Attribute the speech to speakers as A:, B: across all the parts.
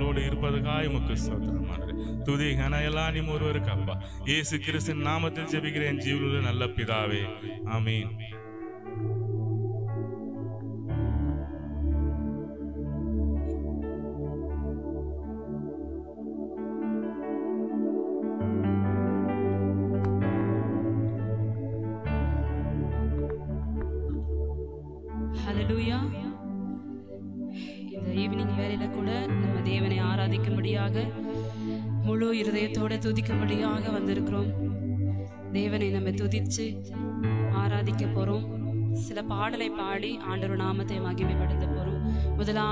A: எங்களோடு இருப்பதுக்காய் உமக்கு ஸ்தோத்திரம் ஆண்டவரே. துதி கன எல்லாம் நீ ஒருவருக்கு அப்பா இயேசு கிறிஸ்தின் நாமத்தில் ஜெபிக்கிறேன் ஜீவனுள்ள நல்ல பிதாவே ஆமீன்
B: ஹalleluya இந்த ஈவினிங் வேலையில கூட நம்ம தேவனை ஆராதிக்கும்படியாக முழு இருதயத்தோட துதிக்கும்படியாக வந்திருக்கிறோம் தேவனை நம்ம துதிச்சு ஆராதிக்க போறோம் சில பாடலை பாடி ஆண்டவர் நாமத்தை மகிமைப்படுத்த போறோம் முதலாவது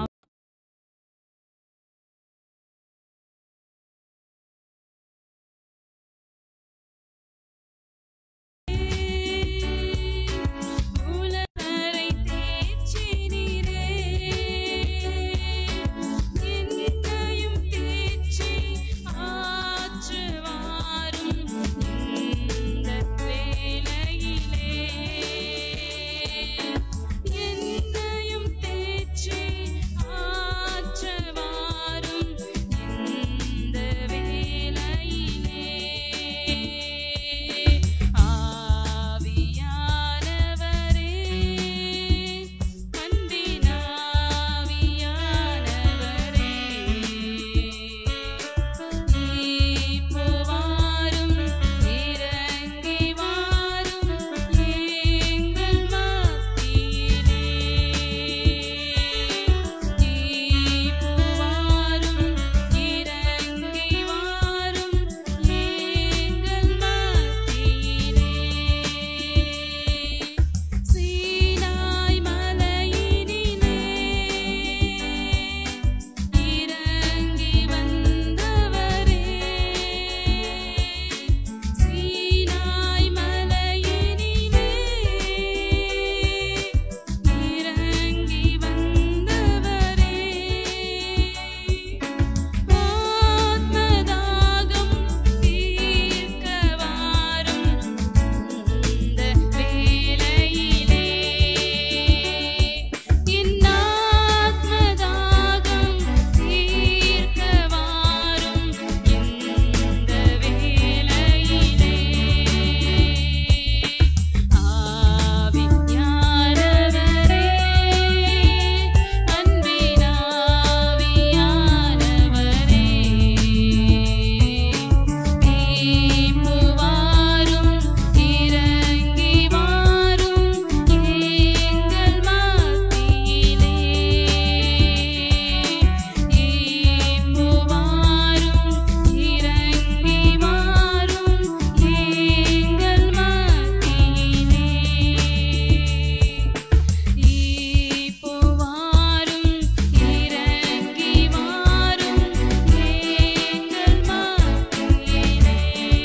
B: உலகரை தேற்றினீரே என்னையும் தேற்றி ஆற்றுவாரும் இந்த வேளையிலே என்னையும் தேற்றி ஆற்றுவாரும் இந்த வேளையிலே ஆவியானவரே அன்பினாவியானவரே இப்போ வாரும் இறங்கி வாரும் எங்கள் மத்தியிலே இப்போ வாரும் இறங்கி வாரும் எங்கள் மத்தியிலே சீனாய் மலையினிலே இறங்கி வந்தவரே சீனாய் மலையினிலே இறங்கி வந்தவரே ஆத்மதாகம் தீர்க்க வாரும் இந்த வேளையிலே என் ஆத்மதாகம் தீர்க்க வாரும் இந்த வேளையிலே ஆவியானவரே அன்பினாவியானவரே இப்போ வாரும் இறங்கி வாரும் எங்கள் மத்தியிலே இப்போ வாரும் இறங்கி வாரும் எங்கள் மத்தியிலே இப்போ வாரும் இறங்கி வாரும் எங்கள் மத்தியிலே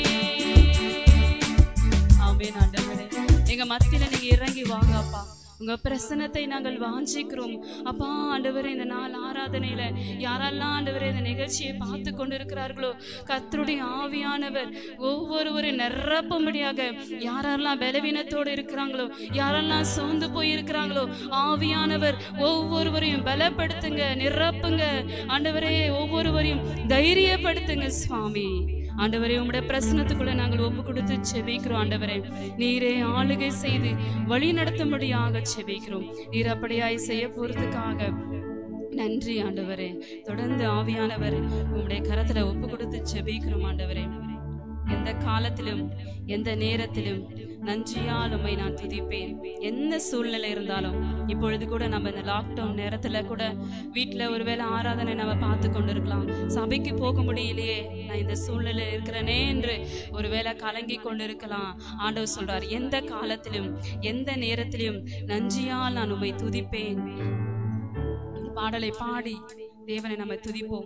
B: ஆமென் ஆண்டவரே எங்க மத்தியில நீங்க இறங்கி வாங்க அப்பா உங்க பிரசனத்தை நாங்கள் வாஞ்சிக்கிறோம் அப்பா ஆண்டவரே இந்த நாள் ஆராதனையில யாரெல்லாம் ஆண்டவரே இந்த நிகழ்ச்சியை பார்த்து கொண்டிருக்கிறார்களோ கர்த்தருடைய ஆவியானவர் ஒவ்வொருவரும் நிரப்பும்படியாக யாரெல்லாம் பலவீனத்தோடு இருக்கிறாங்களோ யாரெல்லாம் சோர்ந்து போய் இருக்கிறாங்களோ ஆவியானவர் ஒவ்வொருவரையும் பலப்படுத்துங்க நிரப்புங்க ஆண்டவரே ஒவ்வொருவரையும் தைரியப்படுத்துங்க சுவாமி ஆண்டவரே உம்முடைய பிரசனத்துக்குள்ள நாங்கள் ஒப்பு கொடுத்து செபிக்கிறோம் ஆண்டவரே நீரே ஆளுகை செய்து வழி நடத்தும்படியாக செபிக்கிறோம் நீர் அப்படியாய் செய்ய போறதுக்காக நன்றி ஆண்டவரே தொடர்ந்து ஆவியானவர் உம்முடைய கரத்துல ஒப்பு கொடுத்து செபிக்கிறோம் ஆண்டவரே எந்த காலத்திலும் எந்த நேரத்திலும் நன்றியால் உம்மை நான் துதிப்பேன் என்ன சூழ்நிலை இருந்தாலும் இப்பொழுது கூட நம்ம இந்த லாக்டவுன் நேரத்துல கூட வீட்டில் ஒருவேளை ஆராதனை நம்ம பார்த்து கொண்டிருக்கலாம் சபைக்கு போக முடியலையே நான் இந்த சூழ்நிலை இருக்கிறேனே என்று ஒருவேளை கலங்கி கொண்டிருக்கலாம் ஆண்டவர் சொல்றார் எந்த காலத்திலும் எந்த நேரத்திலும் நன்றியால் நான் உம்மை துதிப்பேன் இந்த பாடலை பாடி தேவனை நம்ம துதிப்போம்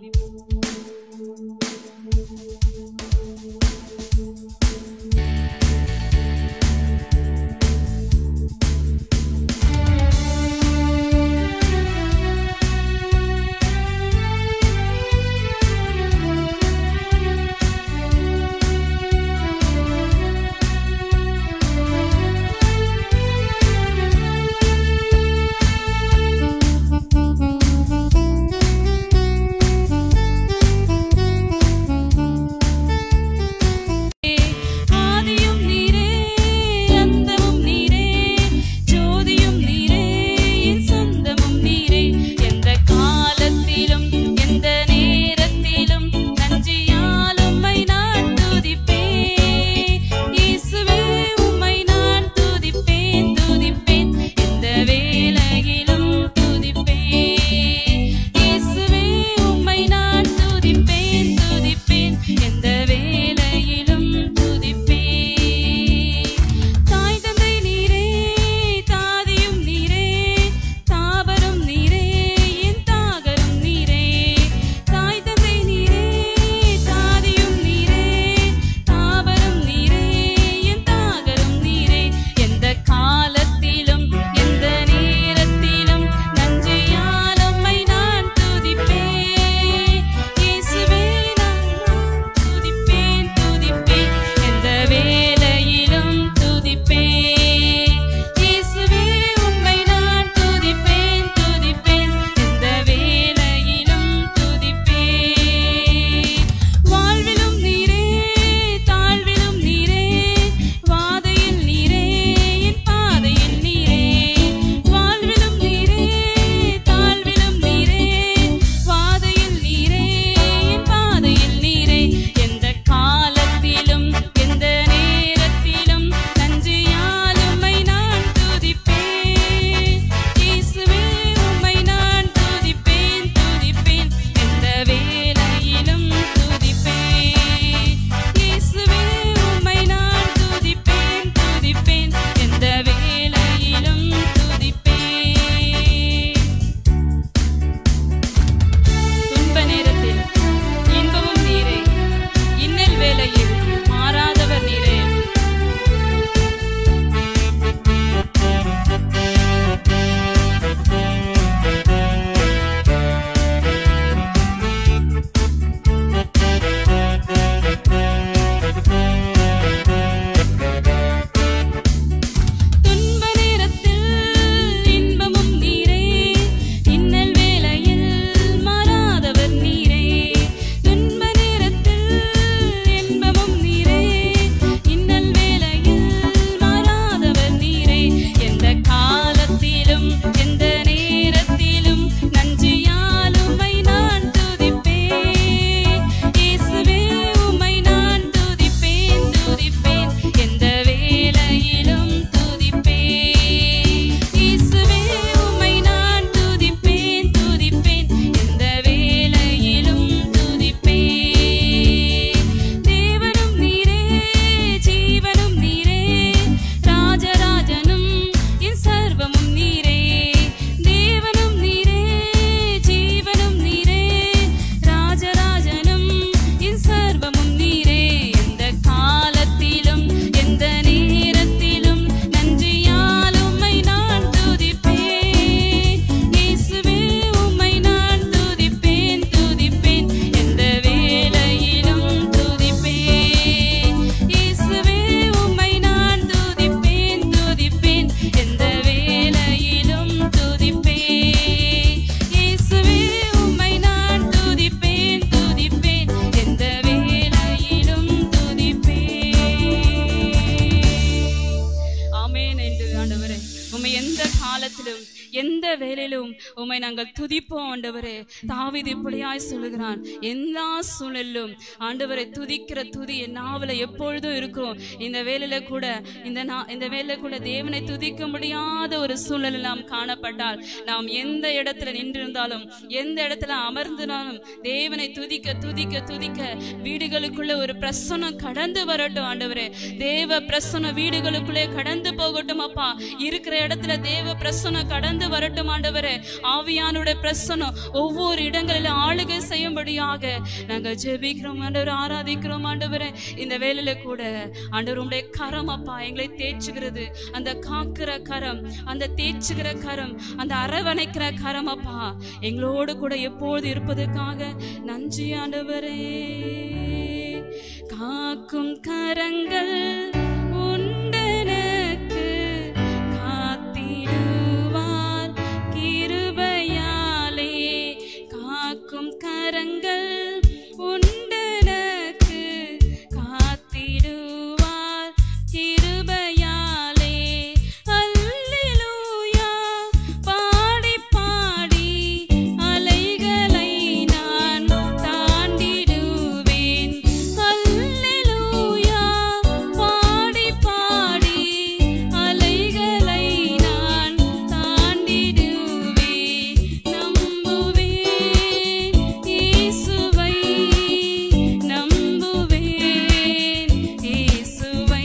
C: Thank you.
B: வேளையிலும் உம்மை நாங்கள் துதிப்போம் ஆண்டவரே தாவீது இப்படியாய் சொல்லுகிறான் எல்லா சூழலிலும் ஆண்டவரை துதிக்கிற துதி என் நாவல எப்பொழுதும் இருக்கும் இந்த வேலையில கூட இந்த நா இந்த வேலையில கூட தேவனை துதிக்க முடியாத ஒரு சூழலில் நாம் காணப்பட்டால் நாம் எந்த இடத்துல நின்றிருந்தாலும் எந்த இடத்துல அமர்ந்தினாலும் தேவனை துதிக்க துதிக்க துதிக்க வீடுகளுக்குள்ள ஒரு பிரசனம் கடந்து வரட்டும் ஆண்டவரே தேவ பிரசனம் வீடுகளுக்குள்ளே கடந்து போகட்டும் அப்பா இருக்கிற இடத்துல தேவ பிரசனம் கடந்து வரட்டும் ஆண்டவரே ஆவியானுடைய பிரசனம் ஒவ்வொரு இடங்களிலும் ஆளுகை செய்யும்படியாக நாங்கள் ஜெபிக்கிறோம் ஆண்டவர் ஆராதிக்கிறோம் ஆண்டவரே இந்த வேலையில கூட ஆண்டவர் உடைய கரம் அப்பா எங்களை தேய்ச்சுகிறது அந்த காக்கிற கரம் அந்த தேய்ச்சுகிற கரம் அந்த அரவணைக்கிற கரம் அப்பா எங்களோடு கூட எப்போது இருப்பதற்காக நன்றி ஆண்டவரே காக்கும் கரங்கள் உண்டனக்கு காத்திடுவார் கிருபையாலே காக்கும் கரங்கள் உண்டனக்கு காத்திடுவார் கிருபையாலே அல்லேலூயா பாடி பாடி அலைகளை நான் தாண்டிடுவேன் அல்லேலூயா பாடி பாடி அலைகளை நான் தாண்டிடுவேன் நம்புவேன் இயேசுவை நம்புவேன் இயேசுவை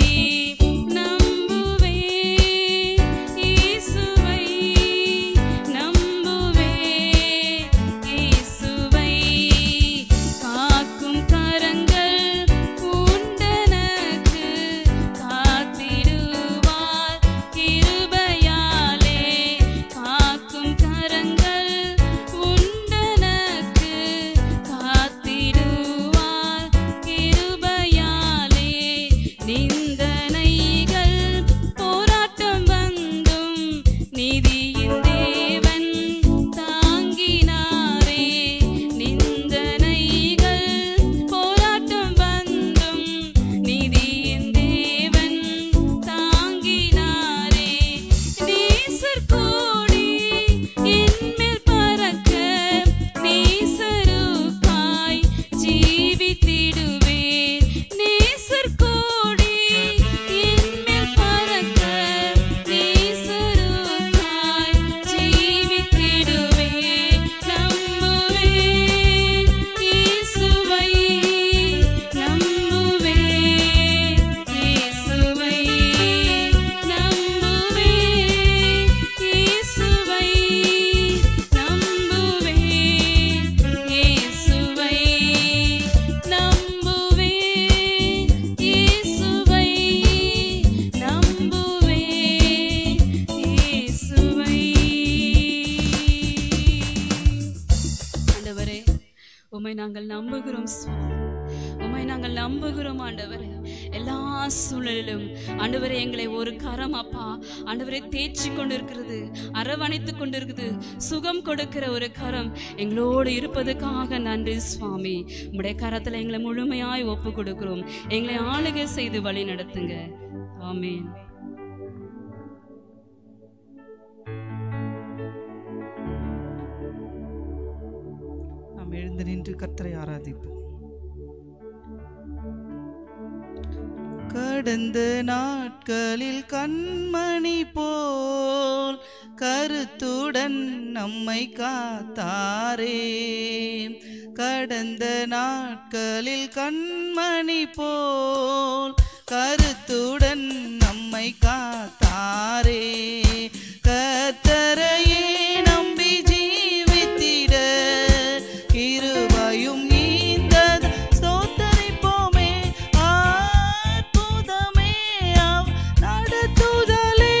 B: நம்புவேன் இயேசுவை நம்புவேன் இயேசுவை காக்கும் கரங்கள் உண்டனக்கு காத்திடுவார் கிருபையாலே காக்கும் கரங்கள் உண்டனக்கு காத்திடுவார் கிருபையாலே நிந்தனைகள் போராட்டம் வந்தும் நீதியின் தேவன் தாங்கினாரே நிந்தனைகள் போராட்டம் வந்தும் நீதியின் தேவன் தாங்கினாரே நேசர் கோடி என்மேல் பறக்க நேசருக்காய் ஜீவித்திடுவேன் நேசர் கோடி என்மேல் பறக்க நேசருக்காய் ஜீவித்திடுவேன் நம்புவேன் இயேசுவை நம்புவேன் இயேசுவை நம்புவேன் இயேசுவை நம்புவேன் இயேசுவை நம்புவேன் இயேசுவை நம்புவேன் இயேசுவை ஆண்டவரே உம்மை நாங்கள் நம்புகிறோம் சுவாமி. உம்மை நாங்கள் நம்புகிறோம் ஆண்டவரே எல்லா சூழலிலும் ஆண்டவரே எங்களை ஒரு கரம் அப்பா ஆண்டவரே தேய்ச்சி கொண்டிருக்கிறது அரவணைத்து கொண்டிருக்குது சுகம் கொடுக்கிற ஒரு கரம் எங்களோடு இருப்பதற்காக நன்றி சுவாமி உம்முடைய கரத்துல எங்களை முழுமையாய் ஒப்பு கொடுக்கிறோம் எங்களை ஆளுகை செய்து வழி நடத்துங்க ஆமென்
C: நாம் எழுந்து நின்று கர்த்தரை ஆராதிப்போம் கடந்த நாட்களில் கண்மணி போல் கருத்துடன் நம்மை காத்தாரே கடந்த நாட்களில் கண்மணி போல் கருத்துடன் நம்மை காத்தாரே கத்தரையே நம்பி ஜீவித்திட கிருபையும் ஈந்தது ஸ்தோத்தரிப்போமே அற்புதமே அவ் நடத்துதலே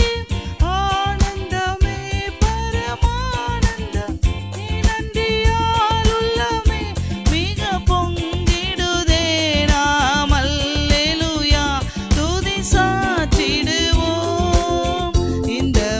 C: ஆனந்தமே பரமானந்தம் நீ நன்றியால் உள்ளமே மிக பொங்கிடுதே நாம் அல்லேலூயா துதி சாற்றிடுவோம் இந்த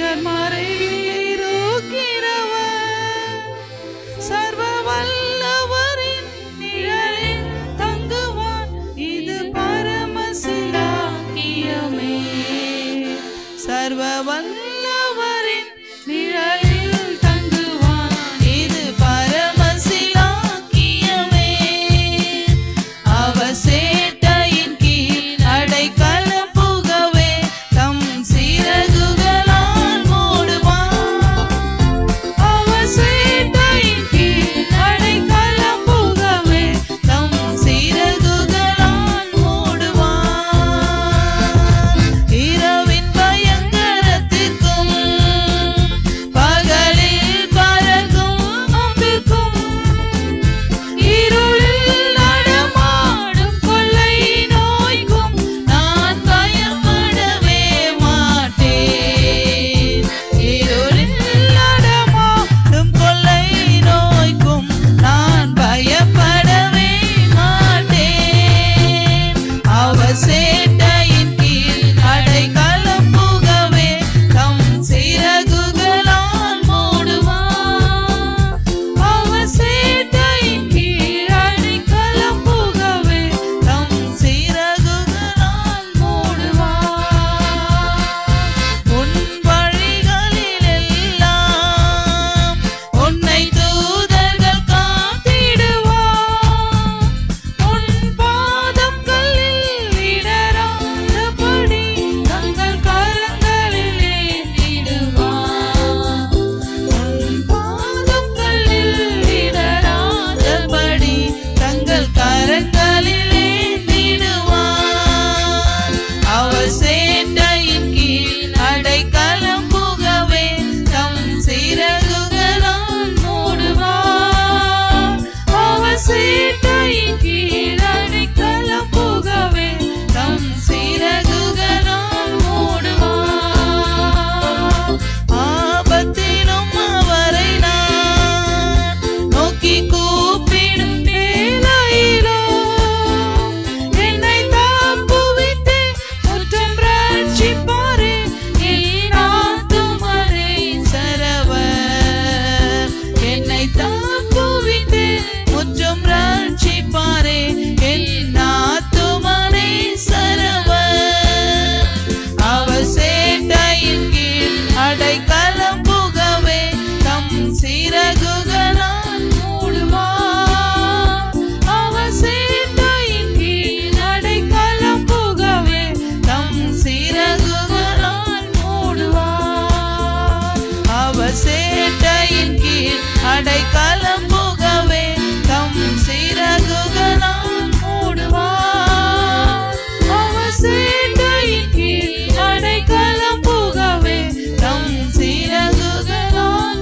C: உயர் மறைவில் இருக்கிறவர் சர்வ வல்லவரின் நிழலில் தங்குவான் இது பரமசிலாக்கியமே சர்வ வல்லவரின் நிழலில் தங்குவான் இது பரமசிலாக்கியமே அவர் சேட்டையின் கீழ் அடைக்கலம் புகவே தம் சிறகுகளால் மூடுவான் அவர் சேட்டையின் கீழ் அடைக்கலம் புகவே தம் சிறகுகளால் மூடுவான் இரவின் பயங்கரத்திற்கும் பகலில் பறக்கும் அம்பிற்கும் இருளில் நடமாடும் கொள்ளை நோய்க்கும் நான் பயப்படவே மாட்டேன் இருளில் நடமாடும் கொள்ளை நோய்க்கும் நான் பயப்படவே மாட்டேன் அவர் சேட்டையின் கீழ் அடைக்கலம் புகவே தம் சிறகுகளால் மூடுவான் அவர் சேட்டையின் கீழ் அடைக்கலம் புகவே தம் சிறகுகளால் மூடுவான் உன் வழிகளில் எல்லாம் உன்னை தூதர்கள் காத்திடுவார் உன் பாதம் கல்லில் இடராதபடி தங்கள் கரங்களில் ஏந்திடுவார் உன் பாதம் கல்லில் இடராதபடி தங்கள் கரங்களில் ஏந்திடுவார் அவர் சேட்டையின் கீழ் அடைக்கலம் புகவே தம் சிறகுகளால் மூடுவார் அவர் சேட்டையின் கீழ் அடைக்கலம் புகவே தம் சிறகுகளால் மூடுவார் ஆபத்திலும் அவரை நான் நோக்கி கூப்பிடும் வேளையிலோ என்னை தப்புவித்து முற்றும் ரட்சிப்பாரே என் ஆத்துமரை சரவர் என்னை தப்புவித்து முற்றும் ரட்சிப்பாரே என் ஆத்துமனை சரவர் அவர் சேட்டையின் கீழ் அடைக்கலம் புகவே தம் சிறகுகளால் மூடுவார் அவர் சேட்டையின் கீழ் அடைக்கலம் புகவே தம் சிறகுகளால் மூடுவார் அவர் சேட்டையின் கீழ் அடைக்கலம் புகவே தம் சிறகுகளால் மூடுவார் அவர் சேட்டையின் கீழ் அடைக்கலம் புகவே தம் சிறகுகளால்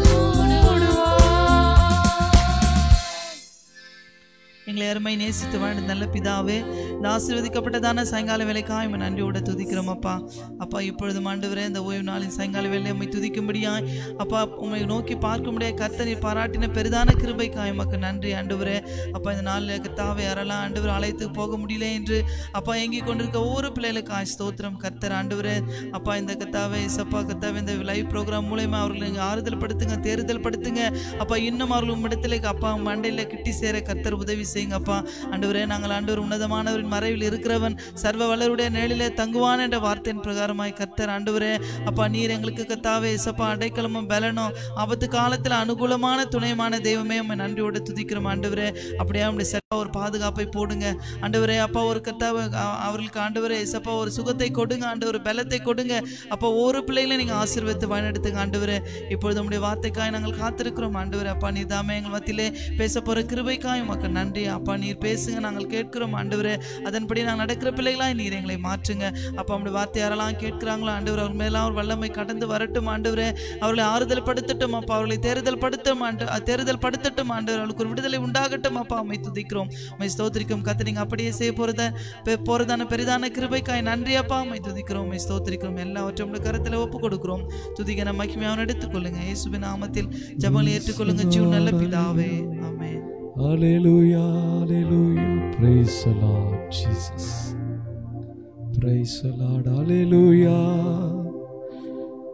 C: மூடுவார் எங்களை அருமை நேசித்து வாழ்ந்த நல்ல பிதாவே இந்த ஆசீர்வதிக்கப்பட்டதான சாயங்கால வேலைக்காய் உம்மை நன்றியோட துதிக்கிறோம் அப்பா அப்பா இப்பொழுது ஆண்டவரே இந்த ஓய்வு நாளின் சாயங்கால வேலை உம்மை துதிக்கும்படியாய் அப்பா உம்மை நோக்கி பார்க்கும்படியாய் கர்த்தர் நீர் பாராட்டின பெரிதான கிருபைக்காய் உமக்கு நன்றி ஆண்டவரே அப்பா இந்த நாளில் கர்த்தாவை யாரெல்லாம் ஆண்டவர் அழைத்து போக முடியல என்று அப்பா எங்கி கொண்டிருக்க ஒவ்வொரு பிள்ளைகளுக்காய் ஸ்தோத்திரம் கர்த்தர் ஆண்டவரே அப்பா இந்த கத்தாவை இசப்பா கத்தாவை இந்த லைவ் ப்ரோக்ராம் மூலயமா அவர்களை நீங்க ஆறுதல் படுத்துங்க தேறுதல் படுத்துங்க அப்பா இன்னும் அவர்கள் உம்மிடத்தில் அப்பா மண்டையில் கிட்டி சேர கர்த்தர் உதவி செய்யுங்க அப்பா ஆண்டவரே நாங்கள் ஆண்டவர் உன்னதமானவரின் மறைவில் இருக்கிறவன் சர்வ வளருடைய நிழலிலே தங்குவான் என்ற வார்த்தையின் பிரகாரமாய் கர்த்தர் ஆண்டவரே அப்பா நீர் எங்களுக்கு கத்தாவே இசப்பா அடைக்கலமும் பலனும் ஆபத்து காலத்தில் அனுகூலமான துணையமான தெய்வமே உம்மை நன்றியோடு துதிக்கிறோம் ஆண்டவரே அப்படியே அவனுடைய செல்வா ஒரு பாதுகாப்பை போடுங்க ஆண்டவரே அப்பா ஒரு கத்தாவை அ- அவர்களுக்கு ஆண்டவரே இசப்பா ஒரு சுகத்தை கொடுங்க ஆண்டவர் பலத்தை கொடுங்க அப்பா ஒவ்வொரு பிள்ளைகளை நீங்க ஆசீர்வதித்து வழிநடத்துங்க ஆண்டவரே இப்பொழுது உம்முடைய வார்த்தைக்காய் நாங்கள் காத்திருக்கிறோம் ஆண்டவரே அப்பா நீர் தாமே எங்கள் மத்தியிலே பேச போற கிருபைக்காய் உமக்கு நன்றி அப்பா நீர் பேசுங்க நாங்கள் கேட்கிறோம் ஆண்டவரே அதன்படி நாங்கள் நடக்கிற பிள்ளைகளாய் நீர் எங்களை மாற்றுங்க அப்பா நம்முடைய வார்த்தை யாரெல்லாம் கேட்கிறாங்களோ ஆண்டவர் அவர் மேலாம் ஒரு வல்லமை கடந்து வரட்டும் ஆண்டவரே அவர்களை ஆறுதல் படுத்தட்டும் அப்பா அவர்களை தேறுதல் படுத்தும் ஆண்டு தேறுதல் படுத்தட்டும் ஆண்டவர் அவளுக்கு ஒரு விடுதலை உண்டாகட்டும் அப்பா உம்மை துதிக்கிறோம் உம்மை ஸ்தோத்திரிக்கும் கத்து நீங்க அப்படியே செய்ய போறத பெ- போறதான பெரிதான கிருபைக்காய் நன்றி அப்பா உம்மை துதிக்கிறோம் உம்மை ஸ்தோத்திரிக்கிறோம் எல்லாவற்றையும் உடைய கருத்துல ஒப்பு கொடுக்கிறோம் துதிக்க நம்ம மகிமையாவன் எடுத்துக்கொள்ளுங்க இயேசுவின் நாமத்தில் ஜபங்களை ஏற்றுக்கொள்ளுங்க ஜீவ நல்ல பிதாவே ஆமென்
D: Hallelujah, hallelujah. Praise the Lord Jesus. Praise the Lord, hallelujah.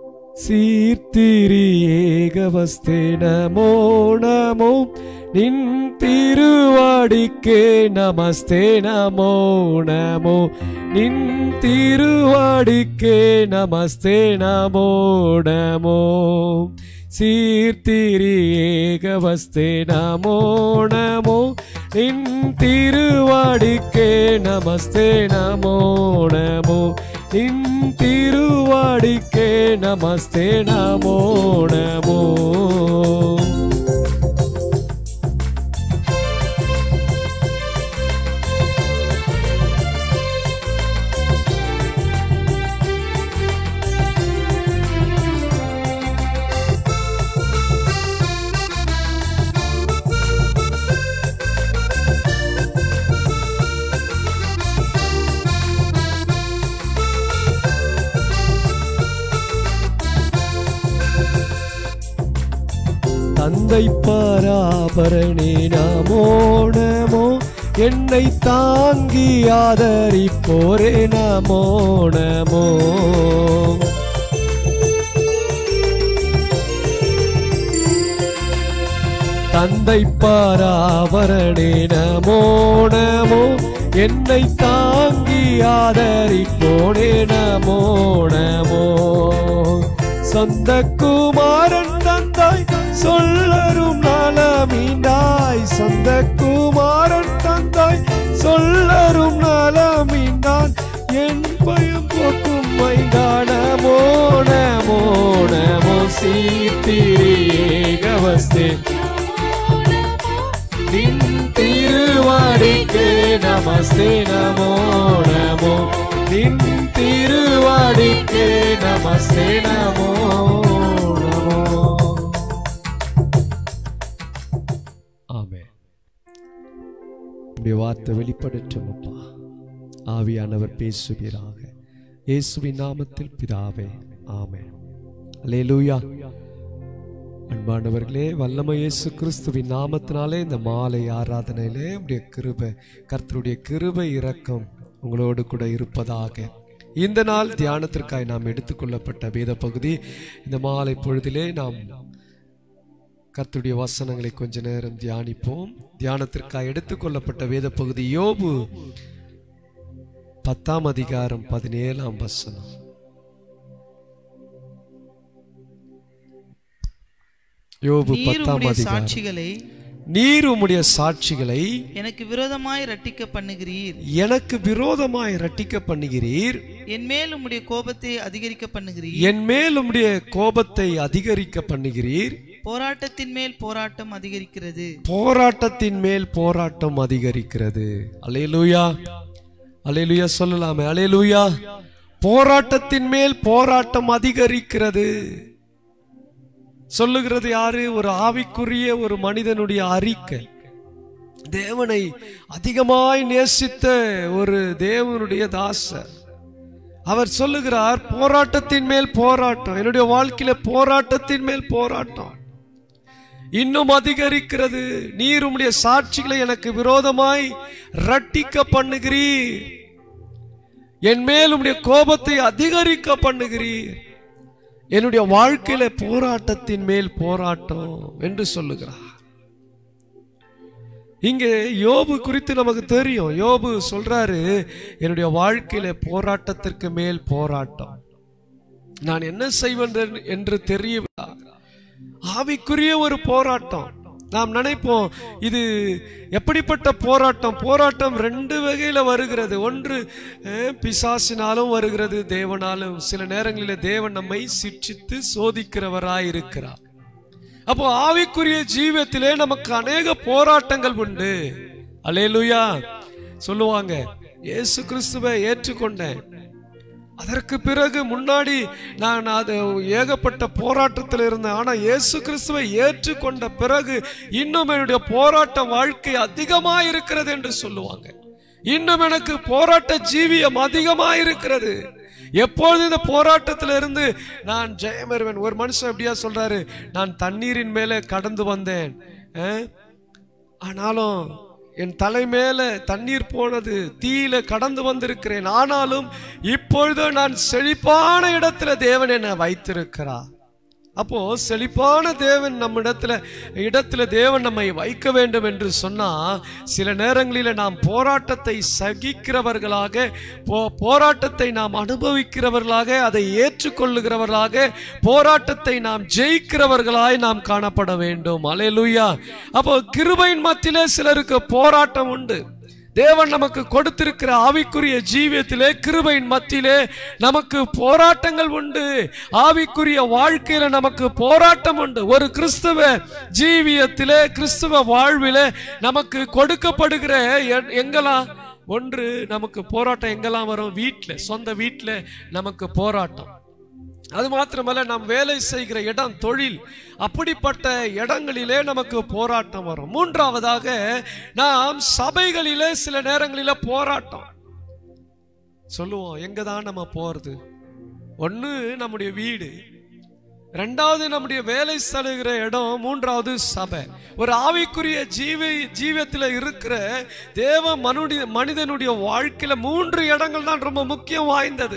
D: சீர்த்திரி ஏகவஸ்தே நமோ நமோ நின் திருவாடிக்கே நமஸ்தே நமோ நமோ நின் திருவாடிக்கே நமஸ்தே நமோ நமோ சீர்த்திரி ஏகவஸ்தே நமோ நமோ நின் திருவாடிக்கே நமஸ்தே நமோ நமோ நின் திருவாடிக்கே நமஸ்தே நமோ நமோ தந்தை பராபரணி நமோ நமோ என்னை தாங்கி ஆதரிப்போரே நமோ நமோ தந்தை பாராவரணே நமோ நமோ என்னை தாங்கி ஆதரிப்போனே நமோ நமோ சொந்த குமாரன் தந்தாய் சொல்லரும் நலமீண்டாய் சொந்த குமாரன் தந்தாய் சொல்லரும் நலமீண்டான் என் பயம் போக்கும் மைந்தா நமோ நமோ நமோ சீர்த்திரேகவஸ்தே நின் திருவாடிக்கு நமஸ்தே நமோ நமோ நின் திருவாடிக்கு நமஸ்தே நமோ நமோ ஆமே உடைய வார்த்தை வெளிப்படட்டும் அப்பா ஆவியானவர் பேசுவீராக இயேசுவின் நாமத்தில் பிதாவே ஆமே அல்லேலூயா அன்பானவர்களே வல்லமை இயேசு கிறிஸ்துவின் நாமத்தினாலே இந்த மாலை ஆராதனையிலே உடைய கிருபை கர்த்தருடைய கிருபை இரக்கம் உங்களோடு கூட இருப்பதாக இந்த நாள் தியானத்திற்காய் நாம் எடுத்துக்கொள்ளப்பட்ட வேத பகுதி இந்த மாலை பொழுதிலே நாம் கர்த்தருடைய வசனங்களை கொஞ்ச நேரம் தியானிப்போம் தியானத்திற்காக எடுத்துக்கொள்ளப்பட்ட வேத பகுதி யோபு பத்தாம் அதிகாரம் பதினேழாம் வசனம் யோபு
C: நீர்
D: பத்தாம்
C: உம்முடைய
D: அதிகாரம்
C: சாட்சிகளை
D: நீர் உம்முடைய சாட்சிகளை
C: எனக்கு விரோதமாய் ரட்டிக்க பண்ணுகிறீர்
D: எனக்கு விரோதமாய் ரட்டிக்க பண்ணுகிறீர்
C: என் மேல் உம்முடைய கோபத்தை அதிகரிக்க பண்ணுகிறீர்
D: என் மேல் உம்முடைய கோபத்தை அதிகரிக்க பண்ணுகிறீர்
C: போராட்டத்தின் மேல் போராட்டம் அதிகரிக்கிறது
D: போராட்டத்தின் மேல் போராட்டம் அதிகரிக்கிறது அலேலூயா அலேலூயா சொல்லலாமே அலேலூயா போராட்டத்தின் மேல் போராட்டம் அதிகரிக்கிறது சொல்லுகிறது யாரு ஒரு ஆவிக்குரிய ஒரு மனிதனுடைய அறிக்கை தேவனை அதிகமாய் நேசித்த ஒரு தேவனுடைய தாசர் அவர் சொல்லுகிறார் போராட்டத்தின் மேல் போராட்டம் என்னுடைய வாழ்க்கையில போராட்டத்தின் மேல் போராட்டம் இன்னும் அதிகரிக்கிறது நீர் உம்முடைய சாட்சிகளை எனக்கு விரோதமாய் ரட்டிக்க பண்ணுகிறீர் என் மேல் உம்முடைய கோபத்தை அதிகரிக்க பண்ணுகிறீர் என்னுடைய வாழ்க்கையில போராட்டத்தின் மேல் போராட்டம் என்று சொல்லுகிறார் இங்கே யோபு குறித்து நமக்கு தெரியும் யோபு சொல்றாரு என்னுடைய வாழ்க்கையில போராட்டத்திற்கு மேல் போராட்டம் நான் என்ன செய்வேன் என்று தெரியவில்லை ஆவிக்குரிய ஒரு போராட்டம் நாம் நினைப்போம் இது எப்படிப்பட்ட போராட்டம் போராட்டம் ரெண்டு வகையில வருகிறது ஒன்று அஹ், பிசாசினாலும் வருகிறது தேவனாலும் சில நேரங்களில் தேவன் நம்மை சிட்சித்து சோதிக்கிறவராய் இருக்கிறார் அப்போ ஆவிக்குரிய ஜீவியத்திலே நமக்கு அநேக போராட்டங்கள் உண்டு அல்லேலூயா சொல்லுவாங்க இயேசு கிறிஸ்துவை ஏற்றுக்கொண்டேன் அதற்கு பிறகு முன்னாடி நான் அது ஏகப்பட்ட போராட்டத்தில் இருந்தேன் ஆனா இயேசு கிறிஸ்துவை ஏற்றுக்கொண்ட பிறகு இன்னும் என்னுடைய போராட்ட வாழ்க்கை அதிகமா இருக்கிறது என்று சொல்லுவாங்க இன்னும் எனக்கு போராட்ட ஜீவியம் அதிகமா இருக்கிறது எப்பொழுது இந்த போராட்டத்தில இருந்து நான் ஜெயமருவன் ஒரு மனுஷன் எப்படியா சொல்றாரு நான் தண்ணீரின் மேலே கடந்து வந்தேன் அஹ், ஆனாலும் என் தலை மேல தண்ணீர் போனது தீயில கடந்து வந்திருக்கிறேன் ஆனாலும் இப்பொழுது நான் செழிப்பான இடத்துல தேவன் என்னை வைத்திருக்கிறார் அப்போ செழிப்பான தேவன் நம்ம இடத்துல இடத்துல தேவன் நம்மை வைக்க வேண்டும் என்று சொன்னா சில நேரங்களில் நாம் போராட்டத்தை சகிக்கிறவர்களாக போ- போராட்டத்தை நாம் அனுபவிக்கிறவர்களாக அதை ஏற்றுக்கொள்ளுகிறவர்களாக போராட்டத்தை நாம் ஜெயிக்கிறவர்களாய் நாம் காணப்பட வேண்டும் அலையலுயா அப்போ கிருபையின் மத்தியிலே சிலருக்கு போராட்டம் உண்டு தேவன் நமக்கு கொடுத்திருக்கிற ஆவிக்குரிய ஜீவியத்திலே கிருபையின் மத்தியிலே நமக்கு போராட்டங்கள் உண்டு ஆவிக்குரிய வாழ்க்கையில நமக்கு போராட்டம் உண்டு ஒரு கிறிஸ்துவ ஜீவியத்திலே கிறிஸ்துவ வாழ்விலே நமக்கு கொடுக்கப்படுகிற எ- எங்கெல்லாம் ஒன்று நமக்கு போராட்டம் எங்கெல்லாம் வரும் வீட்டில் சொந்த வீட்டில் நமக்கு போராட்டம் அது மாத்திரமல்ல நாம் வேலை செய்கிற இடம் தொழில் அப்படிப்பட்ட இடங்களிலே நமக்கு போராட்டம் வரும் மூன்றாவதாக நாம் சபைகளிலே சில நேரங்களிலே போராட்டம் சொல்லுவோம் எங்க தான் நம்ம போறது ஒண்ணு நம்முடைய வீடு ரெண்டாவது நம்முடைய வேலை செலுகிற இடம் மூன்றாவது சபை ஒரு ஆவிக்குரிய ஜீவி ஜீவத்துல இருக்கிற தேவ மனுடைய மனிதனுடைய வாழ்க்கையில மூன்று இடங்கள் தான் ரொம்ப முக்கியம் வாய்ந்தது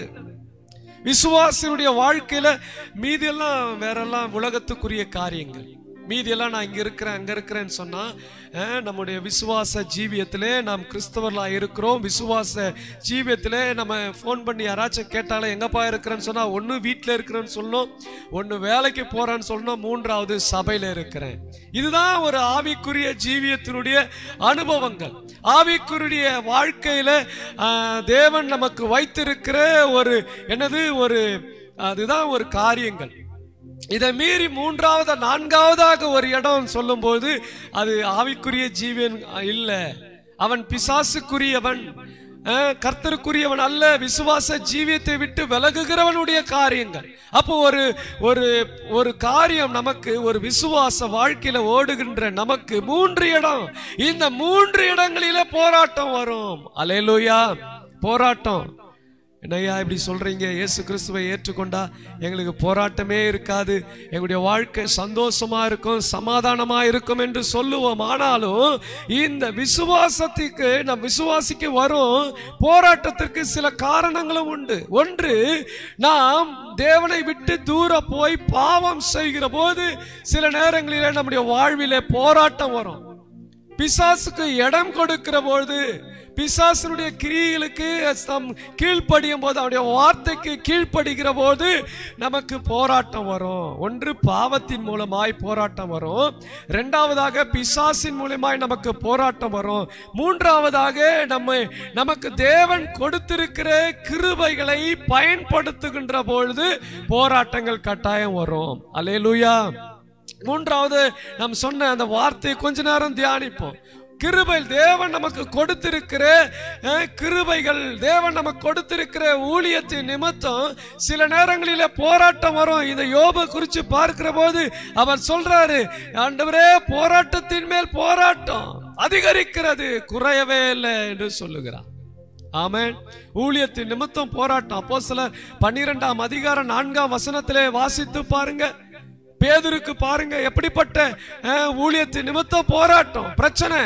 D: விசுவாசினுடைய வாழ்க்கையில மீதியெல்லாம் வேறெல்லாம் உலகத்துக்குரிய காரியங்கள் மீதியெல்லாம் நான் இங்க இருக்கிறேன் அங்க இருக்கிறேன்னு சொன்னா அஹ், நம்முடைய விசுவாச ஜீவியத்திலே நாம் கிறிஸ்தவர்களா இருக்கிறோம் விசுவாச ஜீவியத்திலே நம்ம ஃபோன் பண்ணி யாராச்சும் கேட்டாலும் எங்கப்பா இருக்கிறேன்னு சொன்னா ஒன்னு வீட்டில் இருக்கிறேன்னு சொல்லணும் ஒன்னு வேலைக்கு போறேன்னு சொல்லணும் மூன்றாவது சபையில இருக்கிறேன் இதுதான் ஒரு ஆவிக்குரிய ஜீவியத்தினுடைய அனுபவங்கள் ஆவிக்குரிய வாழ்க்கையில ஆஹ், தேவன் நமக்கு வைத்திருக்கிற ஒரு என்னது ஒரு அதுதான் ஒரு காரியங்கள் இதை மீறி மூன்றாவது நான்காவதாக ஒரு இடம் சொல்லும்போது அது ஆவிக்குரிய ஜீவன் இல்ல அவன் பிசாசுக்குரியவன் அஹ், கர்த்தருக்குரியவன் அல்ல விசுவாச ஜீவியத்தை விட்டு விலகுகிறவனுடைய காரியங்கள் அப்போ ஒரு ஒரு ஒரு காரியம் நமக்கு ஒரு விசுவாச வாழ்க்கையில ஓடுகின்ற நமக்கு மூன்று இடம் இந்த மூன்று இடங்களில போராட்டம் வரும் அலையலூயா போராட்டம் என்னய்யா இப்படி சொல்றீங்க இயேசு கிறிஸ்துவை ஏற்றுக்கொண்டா எங்களுக்கு போராட்டமே இருக்காது எங்களுடைய வாழ்க்கை சந்தோஷமா இருக்கும் சமாதானமா இருக்கும் என்று சொல்லுவோம் ஆனாலும் இந்த விசுவாசத்துக்கு நம் விசுவாசிக்கு வரும் போராட்டத்திற்கு சில காரணங்களும் உண்டு ஒன்று நாம் தேவனை விட்டு தூர போய் பாவம் செய்கிற போது சில நேரங்களிலே நம்முடைய வாழ்விலே போராட்டம் வரும் பிசாசுக்கு இடம் கொடுக்கிற பொழுது பிசாசனுடைய கிரியைகளுக்கு நம் கீழ்ப்படியும் போது அவருடைய வார்த்தைக்கு கீழ்ப்படுகிற போது நமக்கு போராட்டம் வரும் ஒன்று பாவத்தின் மூலமாய் போராட்டம் வரும் இரண்டாவதாக பிசாசின் மூலமாய் நமக்கு போராட்டம் வரும் மூன்றாவதாக நம்ம நமக்கு தேவன் கொடுத்திருக்கிற கிருபைகளை பயன்படுத்துகின்ற பொழுது போராட்டங்கள் கட்டாயம் வரும் அல்லேலூயா மூன்றாவது நாம் சொன்ன அந்த வார்த்தையை கொஞ்ச நேரம் தியானிப்போம் கிருபை தேவன் நமக்கு கொடுத்திருக்கிற அஹ், கிருபைகள் தேவன் நமக்கு கொடுத்திருக்கிற ஊழியத்தின் நிமித்தம் சில நேரங்களில போராட்டம் வரும் இதை யோப குறித்து பார்க்கிற போது அவர் சொல்றாரு ஆண்டவரே போராட்டத்தின் மேல் போராட்டம் அதிகரிக்கிறது குறையவே இல்லை என்று சொல்லுகிறார் ஆமென் ஊழியத்தின் நிமித்தம் போராட்டம் அப்போ சில பன்னிரெண்டாம் அதிகாரம் நான்காம் வசனத்திலே வாசித்து பாருங்க பேதுருக்கு பாருங்க எப்படிப்பட்ட அஹ், ஊழியத்தின் நிமித்தம் போராட்டம் பிரச்சனை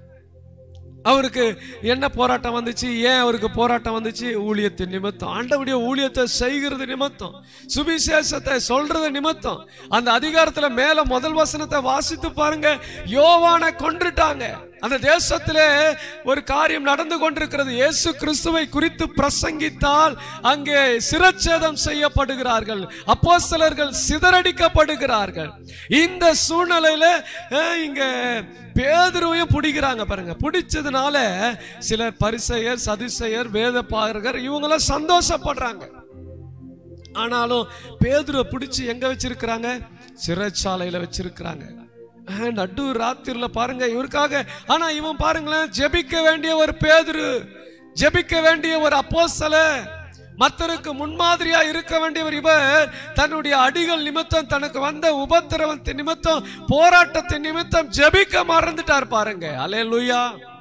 D: அவருக்கு என்ன போராட்டம் வந்துச்சு ஏன் அவருக்கு போராட்டம் வந்துச்சு ஊழியத்தின் நிமித்தம் ஆண்டவுடைய ஊழியத்தை செய்கிறது நிமித்தம் சுவிசேஷத்தை சொல்றது நிமித்தம் அந்த அதிகாரத்துல மேல முதல் வசனத்தை வாசித்து பாருங்க யோவானை கொன்றுட்டாங்க அந்த தேசத்திலே ஒரு காரியம் நடந்து கொண்டிருக்கிறது இயேசு கிறிஸ்துவை குறித்து பிரசங்கித்தால் அங்கே சிரச்சேதம் செய்யப்படுகிறார்கள் அப்போஸ்தலர்கள் சிதறடிக்கப்படுகிறார்கள் இந்த சூழ்நிலையில அஹ், இங்க பேதுருவையும் பிடிக்கிறாங்க பாருங்க பிடிச்சதுனால சிலர் பரிசெயர் சதுசெயர் வேதபாரகர் இவங்கெல்லாம் சந்தோஷப்படுறாங்க ஆனாலும் பேதுருவை பிடிச்சு எங்க வச்சிருக்கிறாங்க சிறைச்சாலையில வச்சிருக்கிறாங்க அஹ், நடு ராத்திரில பாருங்க இவருக்காக ஆனா இவன் பாருங்களேன் ஜெபிக்க வேண்டிய ஒரு பேதுரு ஜெபிக்க வேண்டிய ஒரு அப்போஸ்தலர் மற்றருக்கு முன்மாதிரியா இருக்க வேண்டியவர் இவர் தன்னுடைய அடிகள் நிமித்தம் தனக்கு வந்த உபத்திரவத்தின் நிமித்தம் போராட்டத்தின் நிமித்தம் ஜெபிக்க மறந்துட்டார் பாருங்க அலே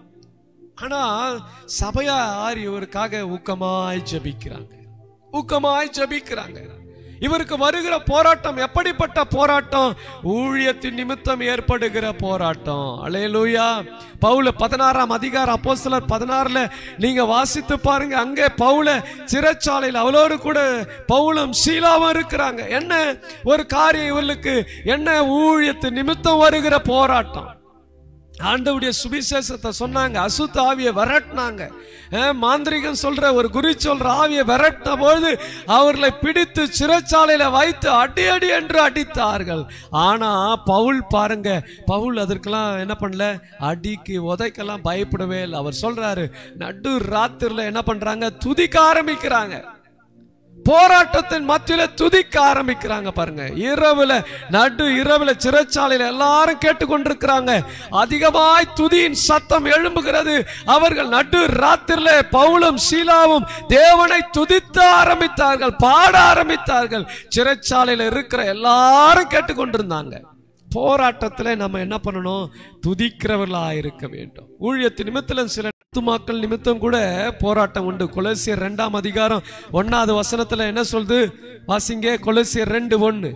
D: ஆனா சபையார் இவருக்காக ஊக்கமாய் ஜெபிக்கிறாங்க ஊக்கமாய் ஜெபிக்கிறாங்க இவருக்கு வருகிற போராட்டம் எப்படிப்பட்ட போராட்டம் ஊழியத்தின் நிமித்தம் ஏற்படுகிற போராட்டம் அலையலூயா பவுல பதினாறாம் அதிகாரம் அப்போஸ்தலர் பதினாறுல நீங்க வாசித்து பாருங்க அங்கே பவுல சிறைச்சாலையில் அவளோடு கூட பவுலும் சீலாவும் இருக்கிறாங்க என்ன ஒரு காரியம் இவர்களுக்கு என்ன ஊழியத்து நிமித்தம் வருகிற போராட்டம் ஆண்டவுடைய சுவிசேஷத்தை சொன்னாங்க அசுத்த ஆவியை விரட்டினாங்க அஹ், மாந்திரிகம் சொல்ற ஒரு குறி சொல்ற ஆவியை விரட்டின போது அவர்களை பிடித்து சிறைச்சாலையில வைத்து அடி அடி என்று அடித்தார்கள் ஆனா பவுல் பாருங்க பவுல் அதற்கெல்லாம் என்ன பண்ணல அடிக்கு உதைக்கெல்லாம் பயப்படவே இல்லை அவர் சொல்றாரு நடு ராத்திரில என்ன பண்றாங்க துதிக்க ஆரம்பிக்கிறாங்க போராட்டத்தின் மத்தியில துதிக்க ஆரம்பிக்கிறாங்க பாருங்க இரவுல நடு இரவுல சிறைச்சாலையில எல்லாரும் கேட்டுக்கொண்டிருக்கிறாங்க அதிகமாய் துதியின் சத்தம் எழும்புகிறது அவர்கள் நடு ராத்திரில பவுலும் சீலாவும் தேவனை துதித்த ஆரம்பித்தார்கள் பாட ஆரம்பித்தார்கள் சிறைச்சாலையில இருக்கிற எல்லாரும் கேட்டுக்கொண்டிருந்தாங்க போராட்டத்துல நம்ம என்ன பண்ணணும் துதிக்கிறவர்களா இருக்க வேண்டும் ஊழியத்து நிமித்தம் சில துமாக்கள் நிமித்தம் கூட போராட்டம் உண்டு கொலசியர் ரெண்டாம் அதிகாரம் ஒன்னாவது வசனத்துல என்ன சொல்லுது வாசிங்க கொலசியர் ரெண்டு ஒண்ணு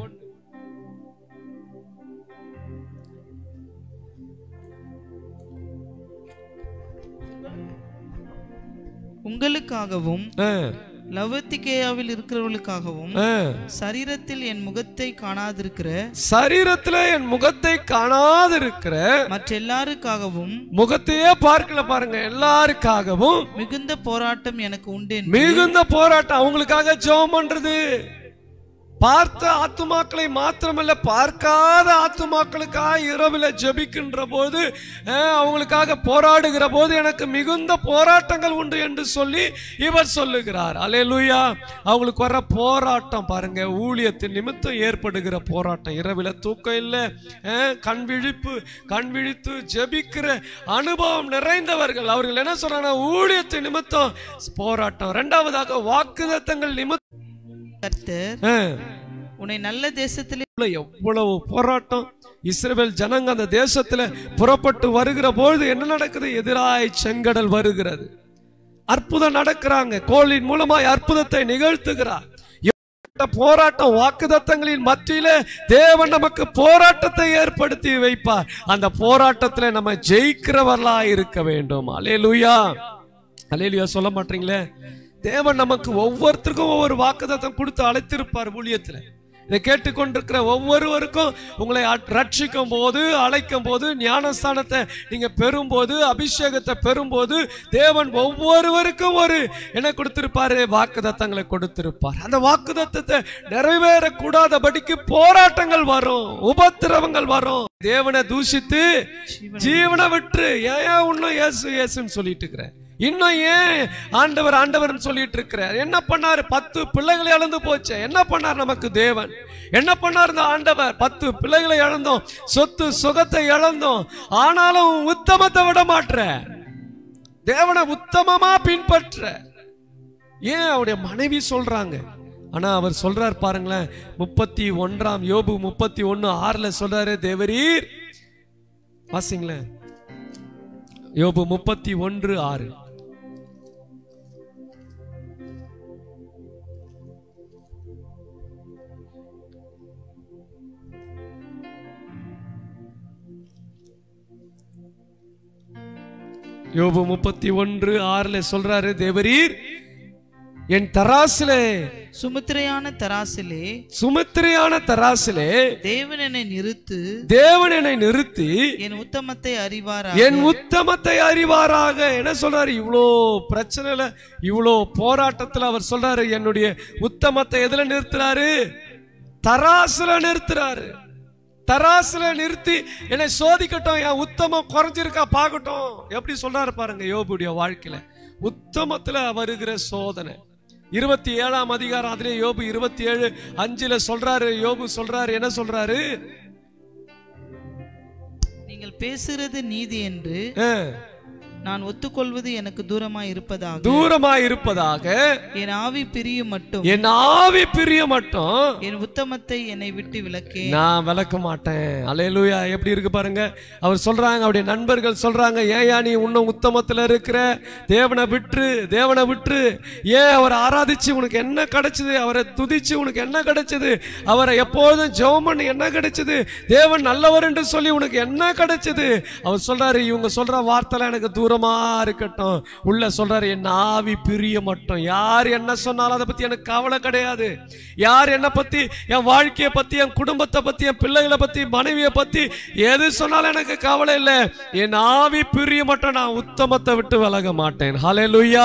C: உங்களுக்காகவும்
D: ஆ,
C: லவத்திகேயாவில் இருக்கிறவர்களுக்காகவும்
D: ஆ.
C: சரீரத்தில் என் முகத்தை காணாதிருக்கிற
D: சரீரத்துல என் முகத்தை காணாதிருக்கிற
C: மற்ற எல்லாருக்காகவும்
D: முகத்தையே பார்க்கல பாருங்க எல்லாருக்காகவும்
C: மிகுந்த போராட்டம் எனக்கு உண்டு என்று
D: மிகுந்த போராட்டம் அவங்களுக்காக ஜெபம் பண்றது பார்த்த ஆத்துமாக்களை மாத்திரமல்ல பார்க்காத ஆத்துமாக்களுக்காக இரவுல ஜெபிக்கின்ற போது அஹ், அவங்களுக்காக போராடுகிற போது எனக்கு மிகுந்த போராட்டங்கள் உண்டு என்று சொல்லி இவர் சொல்லுகிறார் அல்லேலூயா அவங்களுக்கு வர்ற போராட்டம் பாருங்க ஊழியத்தின் நிமித்தம் ஏற்படுகிற போராட்டம் இரவுல தூக்கம் இல்லை அஹ், கண் விழிப்பு கண் விழித்து ஜெபிக்கிற அனுபவம் நிறைந்தவர்கள் அவர்கள் என்ன சொல்றாங்க ஊழியத்தின் நிமித்தம் போராட்டம் இரண்டாவதாக வாக்குதத்தங்கள் நிமித்தம்
C: கர்த்தர்
D: அஹ்,
C: உன்னை நல்ல தேசத்திலே
D: உள்ள எவ்வளவு போராட்டம் இஸ்ரவேல் ஜனங்க அந்த தேசத்துல புறப்பட்டு வருகிற பொழுது என்ன நடக்குது எதிராய் செங்கடல் வருகிறது அற்புதம் நடக்கிறாங்க கோலின் மூலமாய் அற்புதத்தை நிகழ்த்துகிறார் எப்படிப்பட்ட போராட்டம் வாக்குதத்தங்களின் மத்தியில தேவன் நமக்கு போராட்டத்தை ஏற்படுத்தி வைப்பார் அந்த போராட்டத்துல நம்ம ஜெயிக்கிறவர்களா இருக்க வேண்டும் அலேலுயா அலேலுயா சொல்ல மாட்டீங்களே தேவன் நமக்கு ஒவ்வொருத்தருக்கும் ஒவ்வொரு வாக்குதத்தம் கொடுத்து அழைத்திருப்பார் ஊழியத்துல இதை கேட்டுக்கொண்டிருக்கிற ஒவ்வொருவருக்கும் உங்களை அட்- ரட்சிக்கும் போது அழைக்கும் போது ஞானஸ்தானத்தை நீங்க பெறும்போது அபிஷேகத்தை பெறும்போது தேவன் ஒவ்வொருவருக்கும் ஒரு என்ன கொடுத்திருப்பாரு வாக்குதத்தங்களை கொடுத்திருப்பார் அந்த வாக்குதத்தத்தை நிறைவேறக்கூடாதபடிக்கு போராட்டங்கள் வரும் உபத்திரவங்கள் வரும் தேவனை தூஷித்து ஜீவனை விட்டு ஏன் ஏன் இன்னும் இயேசு இயேசுன்னு சொல்லிட்டு இருக்கிற இன்னும் ஏன் ஆண்டவர் ஆண்டவர்னு சொல்லிட்டு இருக்கிற என்ன பண்ணாரு பத்து பிள்ளைகளை இழந்து போச்சு என்ன பண்ணார் நமக்கு தேவன் என்ன பண்ணார் இந்த ஆண்டவர் பத்து பிள்ளைகளை இழந்தோம் சொத்து சுகத்தை இழந்தோம் ஆனாலும் உத்தமத்தை விட மாட்ற தேவனை உத்தமமா பின்பற்ற ஏன் அவருடைய மனைவி சொல்றாங்க ஆனா அவர் சொல்றார் பாருங்களேன் முப்பத்தி ஒன்றாம் யோபு முப்பத்தி ஒன்னு ஆறுல சொல்றாரு தேவரீர் வாசிங்களேன் யோபு முப்பத்தி ஒன்று ஆறு யோபு முப்பத்தி ஒன்று ஆறுல சொல்றாரு தேவரீர் என் தராசிலே
C: சுமுத்திரையான தராசிலே
D: சுமித்திரையான தராசிலே
C: தேவன் என்னை நிறுத்து
D: தேவன் என்னை நிறுத்தி
C: என் உத்தமத்தை அறிவாரா
D: என் உத்தமத்தை அறிவாராக என்ன சொல்றாரு இவ்வளோ பிரச்சனையில இவ்வளோ போராட்டத்துல அவர் சொல்றாரு என்னுடைய உத்தமத்தை எதுல நிறுத்துறாரு தராசுல நிறுத்துறாரு தராசுல நிறுத்தி என்னை சோதிக்கட்டும் என் உத்தமம் குறைஞ்சிருக்கா பார்க்கட்டும் எப்படி சொல்றாரு பாருங்க யோபுடைய வாழ்க்கையில உத்தமத்துல வருகிற சோதனை இருபத்தி ஏழாம் அதிகாரம் அதிலே யோபு இருபத்தி ஏழு அஞ்சுல சொல்றாரு யோபு சொல்றாரு என்ன சொல்றாரு
C: நீங்கள் பேசுகிறது நீதி என்று
D: ஆ,
C: நான் ஒத்துக்கொள்வது எனக்கு தூரமாய் இருப்பதாக
D: தூரமாய் இருப்பதாக
C: என் ஆவி பிரியும் மட்டும்
D: என் ஆவி பிரிய மட்டும்
C: என் உத்தமத்தை என்னை விட்டு விலக்கே
D: நான் விளக்க மாட்டேன் அலையலூயா எப்படி இருக்கு பாருங்க அவர் சொல்றாங்க அவருடைய நண்பர்கள் சொல்றாங்க ஏயா நீ உன்ன உத்தமத்துல இருக்கிற தேவனை விட்டு தேவனை விட்டு ஏன் அவரை ஆராதிச்சு உனக்கு என்ன கிடைச்சது அவரை துதிச்சு உனக்கு என்ன கிடைச்சது அவரை எப்போதும் ஜெபம் பண்ணி என்ன கிடைச்சது தேவன் நல்லவர் என்று சொல்லி உனக்கு என்ன கிடைச்சது அவர் சொல்றாரு இவங்க சொல்ற வார்த்தைலாம் எனக்கு தூரமா இருக்கட்டும் உள்ள சொல்றாரு என் ஆவி பிரிய மட்டும் யார் என்ன சொன்னாலும் அதை பத்தி எனக்கு கவலை கிடையாது யார் என்ன பத்தி என் வாழ்க்கையை பத்தி என் குடும்பத்தை பத்தி என் பிள்ளைகளை பத்தி மனைவியை பத்தி எது சொன்னாலும் எனக்கு கவலை இல்லை என் ஆவி பிரிய மட்டும் நான் உத்தமத்தை விட்டு விலக மாட்டேன் ஹலே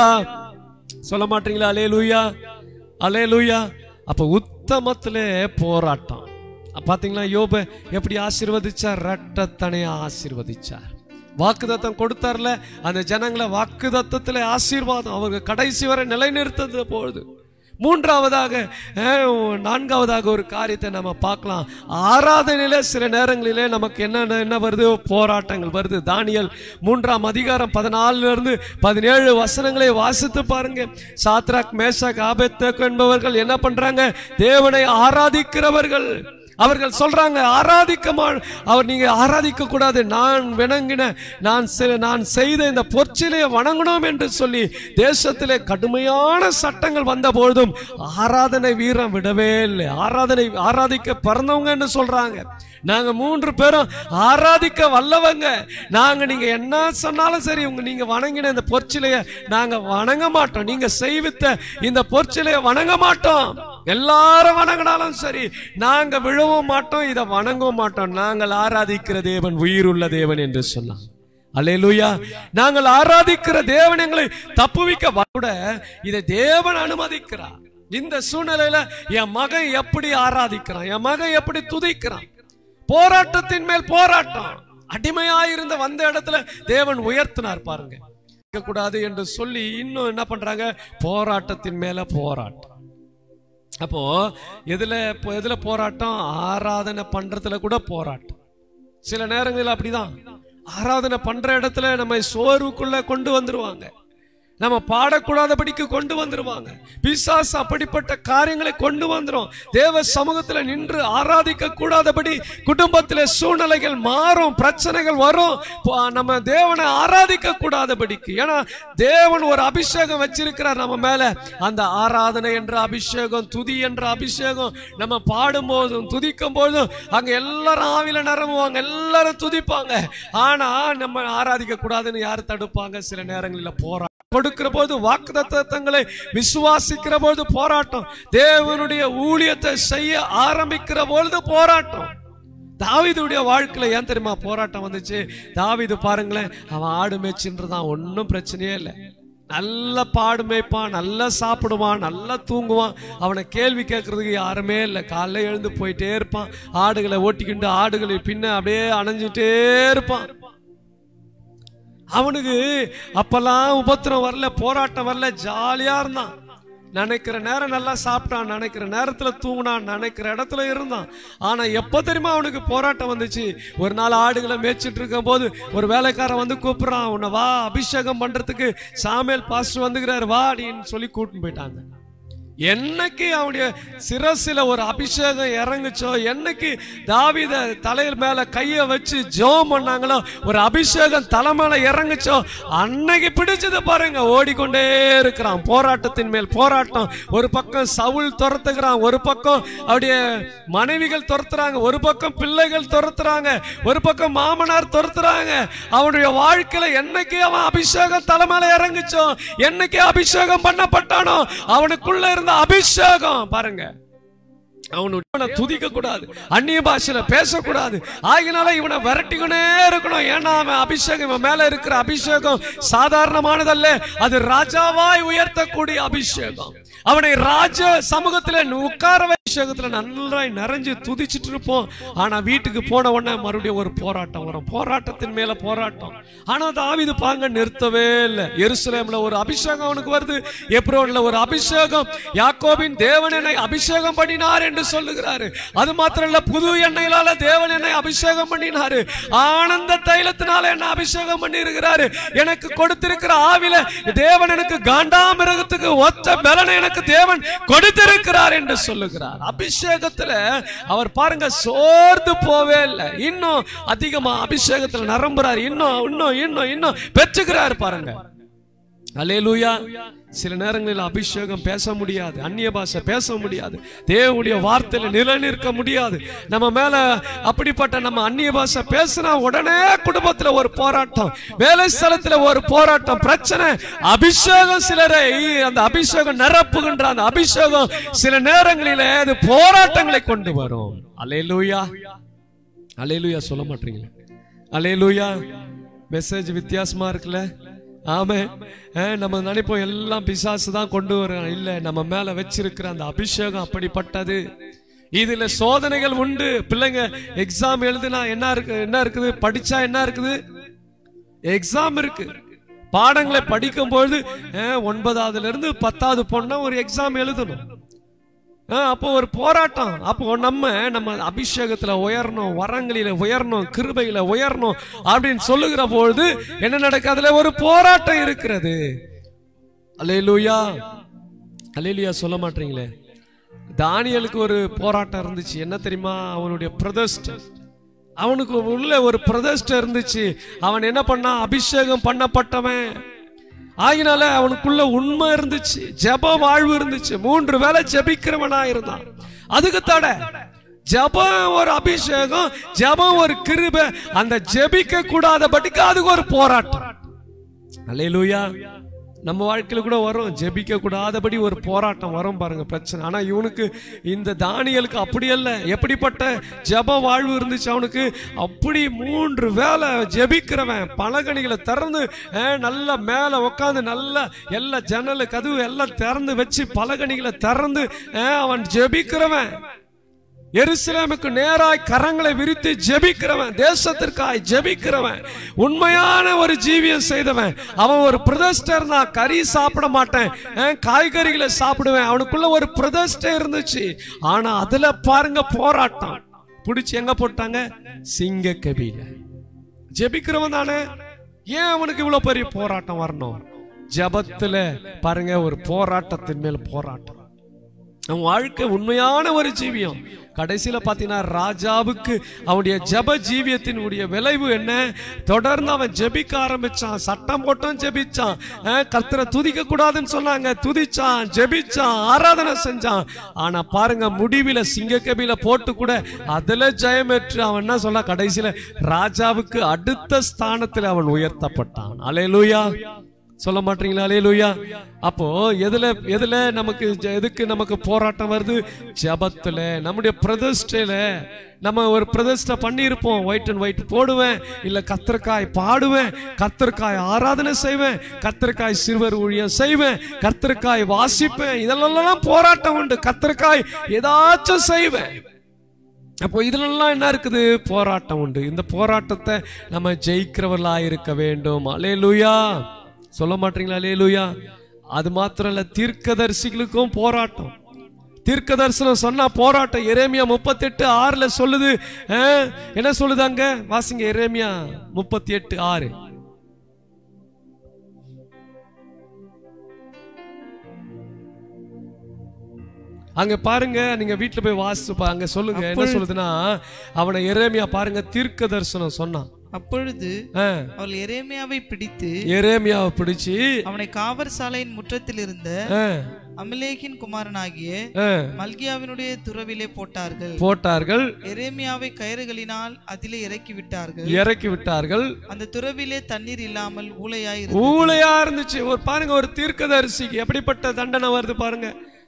D: சொல்ல மாட்டீங்களா அலே லூயா அலே லூயா அப்ப உத்தமத்திலே போராட்டம் பாத்தீங்களா யோப எப்படி ஆசீர்வதிச்சார் ரெட்டத்தனையா ஆசீர்வதிச்சார் வாக்குதத்தம் கொடுத்தார்ல அந்த ஜனங்களை வாக்குதத்தத்துல ஆசீர்வாதம் அவங்க கடைசி வரை நிலைநிறுத்தது பொழுது மூன்றாவதாக அஹ், நான்காவதாக ஒரு காரியத்தை நம்ம பார்க்கலாம் ஆராதனையில சில நேரங்களிலே நமக்கு என்ன என்ன வருது போராட்டங்கள் வருது தானியல் மூன்றாம் அதிகாரம் பதினாலுல இருந்து பதினேழு வசனங்களை வாசித்து பாருங்க சாத்ராக் மேஷாக் ஆபேத்தக் என்பவர்கள் என்ன பண்றாங்க தேவனை ஆராதிக்கிறவர்கள் அவர்கள் சொல்றாங்க ஆராதிக்க மா அவர் நீங்க ஆராதிக்க கூடாது நான் விளங்கின நான் செ- நான் செய்த இந்த பொற்சிலையை வணங்கணும் என்று சொல்லி தேசத்திலே கடுமையான சட்டங்கள் வந்த பொழுதும் ஆராதனை வீரம் விடவே இல்லை ஆராதனை ஆராதிக்க பிறந்தவங்க என்று சொல்றாங்க நாங்க மூன்று பேரும் ஆராதிக்க வல்லவங்க நாங்க நீங்க என்ன சொன்னாலும் சரி உங்க நீங்க வணங்கின இந்த பொற்சிலைய நாங்க வணங்க மாட்டோம் நீங்க செய்வித்த இந்த பொற்சிலைய வணங்க மாட்டோம் எல்லாரும் வணங்கினாலும் சரி நாங்க விழவும் மாட்டோம் இதை வணங்கவும் மாட்டோம் நாங்கள் ஆராதிக்கிற தேவன் உயிருள்ள தேவன் என்று சொன்னான் அல்லேலூயா நாங்கள் ஆராதிக்கிற தேவன் எங்களை தப்புவிக்க கூட இதை தேவன் அனுமதிக்கிறார் இந்த சூழ்நிலையில என் மகன் எப்படி ஆராதிக்கிறான் என் மகன் எப்படி துதிக்கிறான் போராட்டத்தின் மேல் போராட்டம் அடிமையாயிருந்த வந்த இடத்துல தேவன் உயர்த்தினார் பாருங்க கூடாது என்று சொல்லி இன்னும் என்ன பண்றாங்க போராட்டத்தின் மேல போராட்டம் அப்போ எதுல இப்போ எதுல போராட்டம் ஆராதனை பண்றதுல கூட போராட்டம் சில நேரங்களில் அப்படிதான் ஆராதனை பண்ற இடத்துல நம்ம சோர்வுக்குள்ள கொண்டு வந்துருவாங்க நம்ம பாடக்கூடாதபடிக்கு கொண்டு வந்துருவாங்க பிசாசு அப்படிப்பட்ட காரியங்களை கொண்டு வந்துரும் தேவ சமூகத்துல நின்று ஆராதிக்க கூடாதபடி குடும்பத்துல சூழ்நிலைகள் மாறும் பிரச்சனைகள் வரும் ப- நம்ம தேவனை ஆராதிக்க கூடாதபடிக்கு ஏன்னா தேவன் ஒரு அபிஷேகம் வச்சிருக்கிறார் நம்ம மேல அந்த ஆராதனை என்ற அபிஷேகம் துதி என்ற அபிஷேகம் நம்ம பாடும் போதும் துதிக்கும் போதும் அங்க எல்லாரும் ஆவில நிரம்புவாங்க எல்லாரும் துதிப்பாங்க ஆனா நம்ம ஆராதிக்க கூடாதுன்னு யார் தடுப்பாங்க சில நேரங்களில் போராட்டம் கொடுக்கிற போது வாக்குத்தத்தங்களை விசுவாசிக்கிற போது போராட்டம் தேவனுடைய ஊழியத்தை செய்ய ஆரம்பிக்கிற பொழுது போராட்டம் தாவீதுடைய வாழ்க்கையில ஏன் தெரியுமா போராட்டம் வந்துச்சு தாவீது பாருங்களேன் அவன் ஆடு மேய்ச்சின்றதான் ஒன்றும் பிரச்சனையே இல்லை நல்ல பாடு மேய்ப்பான் நல்லா சாப்பிடுவான் நல்லா தூங்குவான் அவனை கேள்வி கேட்கறதுக்கு யாருமே இல்லை காலைல எழுந்து போயிட்டே இருப்பான் ஆடுகளை ஓட்டிக்கிட்டு ஆடுகளை பின்ன அப்படியே அணைஞ்சிட்டே இருப்பான் அவனுக்கு அப்பெல்லாம் உபத்திரம் வரல போராட்டம் வரல ஜாலியா இருந்தான் நினைக்கிற நேரம் நல்லா சாப்பிட்டான் நினைக்கிற நேரத்துல தூங்கினான் நினைக்கிற இடத்துல இருந்தான் ஆனா எப்ப தெரியுமா அவனுக்கு போராட்டம் வந்துச்சு ஒரு நாள் ஆடுகளை மேய்ச்சிட்டு இருக்கும் போது ஒரு வேலைக்காரன் வந்து கூப்பிடுறான் உன்னை வா அபிஷேகம் பண்றதுக்கு சாமியல் பாஸ்டர் வந்துக்கிறாரு வா அப்படின்னு சொல்லி கூட்டின்னு போயிட்டாங்க என்னைக்கு அவனுடைய சிரசில ஒரு அபிஷேகம் இறங்குச்சோ என்னைக்கு தாவீத தலையில் மேல கைய வச்சு ஜெபம் பண்ணாங்களோ ஒரு அபிஷேகம் தலை மேல இறங்குச்சோ அன்னைக்கு பிடிச்சது பாருங்க ஓடிக்கொண்டே இருக்கிறான் போராட்டத்தின் மேல் போராட்டம் ஒரு பக்கம் சவுல் துரத்துகிறான் ஒரு பக்கம் அவருடைய மனைவிகள் துரத்துறாங்க ஒரு பக்கம் பிள்ளைகள் துரத்துறாங்க ஒரு பக்கம் மாமனார் துரத்துறாங்க அவனுடைய வாழ்க்கையில என்னைக்கு அவன் அபிஷேகம் தலை மேல இறங்குச்சோ என்னைக்கு அபிஷேகம் பண்ணப்பட்டானோ அவனுக்குள்ள இருந்த அபிஷேகம் பாருங்க அவனை துதிக்க கூடாது அந்நிய பாஷையில பேசக்கூடாது ஆகினால இவனை விரட்டிக்கொண்டே இருக்கணும் ஏன்னா அவன் அபிஷேகம் இவன் மேல இருக்கிற அபிஷேகம் சாதாரணமானதல்ல அது ராஜாவாய் உயர்த்தக்கூடிய அபிஷேகம் அவனை ராஜ சமூகத்துல உட்கார வச்சு அபிஷேகத்துல நன்றாய் நிறைஞ்சு துதிச்சிட்டு இருப்போம் ஆனா வீட்டுக்கு போன உடனே மறுபடியும் ஒரு போராட்டம் வரும் போராட்டத்தின் மேல போராட்டம் ஆனா தாவீது பாங்க நிறுத்தவே இல்லை எருசலேம்ல ஒரு அபிஷேகம் அவனுக்கு வருது எப்ரோன்ல ஒரு அபிஷேகம் யாக்கோபின் தேவன் என்னை அபிஷேகம் பண்ணினார் என்று சொல்லுகிறாரு அது மாத்திரம் இல்ல புது எண்ணெயிலால தேவன் என்னை அபிஷேகம் பண்ணினாரு ஆனந்த தைலத்தினால என்ன அபிஷேகம் பண்ணி இருக்கிறாரு எனக்கு கொடுத்திருக்கிற ஆவில தேவன் எனக்கு காண்டாமிருகத்துக்கு ஒத்த பலனை எனக்கு தேவன் கொடுத்திருக்கிறார் என்று சொல்லுகிறார் அபிஷேகத்துல அவர் பாருங்க சோர்ந்து போவே இல்லை இன்னும் அதிகமா அபிஷேகத்துல நிரம்புறார் இன்னும் இன்னும் இன்னும் இன்னும் பெற்றுக்கிறார் பாருங்க அல்லேலூயா சில நேரங்களில் அபிஷேகம் பேச முடியாது அந்நிய பாஷை பேச முடியாது தேவனுடைய வார்த்தையில நிலைநிற்க முடியாது நம்ம மேல அப்படிப்பட்ட நம்ம அந்நிய பாஷை பேசினா உடனே குடும்பத்துல ஒரு போராட்டம் வேலை ஸ்தலத்துல ஒரு போராட்டம் பிரச்சனை அபிஷேகம் சிலரை அந்த அபிஷேகம் நிரப்புகின்ற அந்த அபிஷேகம் சில நேரங்களிலே அது போராட்டங்களை கொண்டு வரும் அல்லேலூயா அல்லேலூயா சொல்ல மாட்டீங்களே அல்லேலூயா மெசேஜ் வித்தியாசமா இருக்குல்ல ஆமே அஹ், நம்ம நினைப்போம் எல்லாம் பிசாசு தான் கொண்டு வரான் இல்ல நம்ம மேல வச்சிருக்கிற அந்த அபிஷேகம் அப்படிப்பட்டது இதுல சோதனைகள் உண்டு பிள்ளைங்க எக்ஸாம் எழுதுனா என்ன இருக்கு என்ன இருக்குது படிச்சா என்ன இருக்குது எக்ஸாம் இருக்கு பாடங்களை படிக்கும் பொழுது அஹ், ஒன்பதாவதுல இருந்து பத்தாவது பொண்ணா ஒரு எக்ஸாம் எழுதணும் ஆ, அப்போ ஒரு போராட்டம் அப்போ நம்ம நம்ம அபிஷேகத்துல உயரணும் வரங்களில உயரணும் கிருபையில உயரணும் அப்படின்னு சொல்லுகிற பொழுது என்ன நடக்கு அதுல ஒரு போராட்டம் இருக்கிறது அல்லேலூயா அல்லேலூயா சொல்ல மாட்டீங்களே தானியலுக்கு ஒரு போராட்டம் இருந்துச்சு என்ன தெரியுமா அவனுடைய பிரதிஷ்டை அவனுக்கு உள்ள ஒரு பிரதிஷ்டை இருந்துச்சு அவன் என்ன பண்ணான் அபிஷேகம் பண்ணப்பட்டவன் ஆகினால அவனுக்குள்ள உண்மை இருந்துச்சு ஜெப வாழ்வு இருந்துச்சு மூன்று வேளை ஜெபிக்கிறவனா இருந்தான் அதுக்கு தடை ஜெபம் ஒரு அபிஷேகம் ஜெபம் ஒரு கிருபை அந்த ஜெபிக்க கூடாதபடிக்கு அதுக்கு ஒரு போராட்டம் அல்லேலூயா நம்ம வாழ்க்கையில கூட வரும் ஜெபிக்க கூடாதபடி ஒரு போராட்டம் வரும் பாருங்க பிரச்சனை ஆனா இவனுக்கு இந்த தானியலுக்கு அப்படி அல்ல எப்படிப்பட்ட ஜெப வாழ்வு இருந்துச்சு அவனுக்கு அப்படி மூன்று வேளை ஜெபிக்கிறவன் பலகணிகளை திறந்து அஹ், நல்ல மேல உட்காந்து நல்ல எல்லா ஜன்னல் கதவு எல்லாம் திறந்து வச்சு பலகணிகளை திறந்து அஹ், அவன் ஜெபிக்கிறவன் எருசலேமுக்கு நேராய் கரங்களை விரித்து ஜெபிக்கிறவன் தேசத்திற்காய் ஜெபிக்கிறவன் உண்மையான ஒரு ஜீவியம் செய்தவன் அவன் ஒரு பிரதிஷ்டை இருந்தா கறி சாப்பிட மாட்டேன் அஹ், காய்கறிகளை சாப்பிடுவேன் அவனுக்குள்ள ஒரு பிரதிஷ்டை இருந்துச்சு ஆனா அதுல பாருங்க போராட்டம் பிடிச்சி எங்க போட்டாங்க சிங்க கபில ஜெபிக்கிறவன் தானே ஏன் அவனுக்கு இவ்வளவு பெரிய போராட்டம் வரணும் ஜெபத்துல பாருங்க ஒரு போராட்டத்தின் மேல் போராட்டம் அவன் வாழ்க்கை உண்மையான ஒரு ஜீவியம் கடைசியில பாத்தீங்கன்னா ராஜாவுக்கு அவனுடைய ஜெப ஜீவியத்தினுடைய விளைவு என்ன தொடர்ந்து அவன் ஜெபிக்க ஆரம்பிச்சான் சட்டம் போட்டும் ஜெபிச்சான் அஹ், கர்த்தரை துதிக்க கூடாதுன்னு சொன்னாங்க துதிச்சான் ஜெபிச்சான் ஆராதனை செஞ்சான் ஆனா பாருங்க முடிவில சிங்கக்கபில போட்டு கூட அதுல ஜெயமெற்று அவன் என்ன சொல்ல கடைசியில ராஜாவுக்கு அடுத்த ஸ்தானத்தில் அவன் உயர்த்தப்பட்டான் அலையலூயா சொல்ல மாட்டீங்களா அலையலூயா அப்போ எதுல எதுல நமக்கு ஜ- எதுக்கு நமக்கு போராட்டம் வருது ஜபத்துல நம்முடைய பிரதிஷ்டையில நம்ம ஒரு பிரதிஷ்டை பண்ணியிருப்போம் ஒயிட் அண்ட் ஒயிட் போடுவேன் இல்ல கத்திரக்காய் பாடுவேன் கத்திரக்காய் ஆராதனை செய்வேன் கத்திரக்காய் சிறுவர் ஊழியம் செய்வேன் கத்திரக்காய் வாசிப்பேன் இதெல்லாம் போராட்டம் உண்டு கத்திரக்காய் ஏதாச்சும் செய்வேன் அப்போ இதுலெல்லாம் என்ன இருக்குது போராட்டம் உண்டு இந்த போராட்டத்தை நம்ம ஜெயிக்கிறவர்களா இருக்க வேண்டும் அலேலூயா சொல்ல மாட்டீங்களா அலேலூயா அது மாத்திரம் இல்ல தீர்க்கதரிசிகளுக்கும் போராட்டம் தீர்க்க தரிசனம் சொன்னா போராட்டம் எரேமியா முப்பத்தெட்டு ஆறுல சொல்லுது அஹ், என்ன சொல்லுது அங்க வாசிங்க எரேமியா முப்பத்தி எட்டு ஆறு அங்க பாருங்க நீங்க வீட்டுல போய் வாசிச்சு பா- அங்க சொல்லுங்க என்ன சொல்லுதுன்னா அவனை எரேமியா பாருங்க தீர்க்க தரிசனம் சொன்னான்
C: அப்பொழுது
D: அஹ்,
C: அவள் எரேமியாவை பிடித்து
D: எரேமியாவை பிடிச்சு
C: அவனை காவற் சாலையின் முற்றத்தில் இருந்த
D: அஹ்,
C: அமிலேக்கின் குமாரனாகிய
D: அஹ்,
C: மல்கியாவினுடைய துறவிலே போட்டார்கள்
D: போட்டார்கள்
C: எரேமியாவை கயிறுகளினால் அதிலே இறக்கி விட்டார்கள்
D: இறக்கி விட்டார்கள்
C: அந்த துறவிலே தண்ணீர் இல்லாமல் ஊளையாய் இருந்தது.
D: ஊழையா இருந்துச்சு ஒரு பாருங்க ஒரு தீர்க்கதரிசிக்கு எப்படிப்பட்ட தண்டனை வருது பாருங்க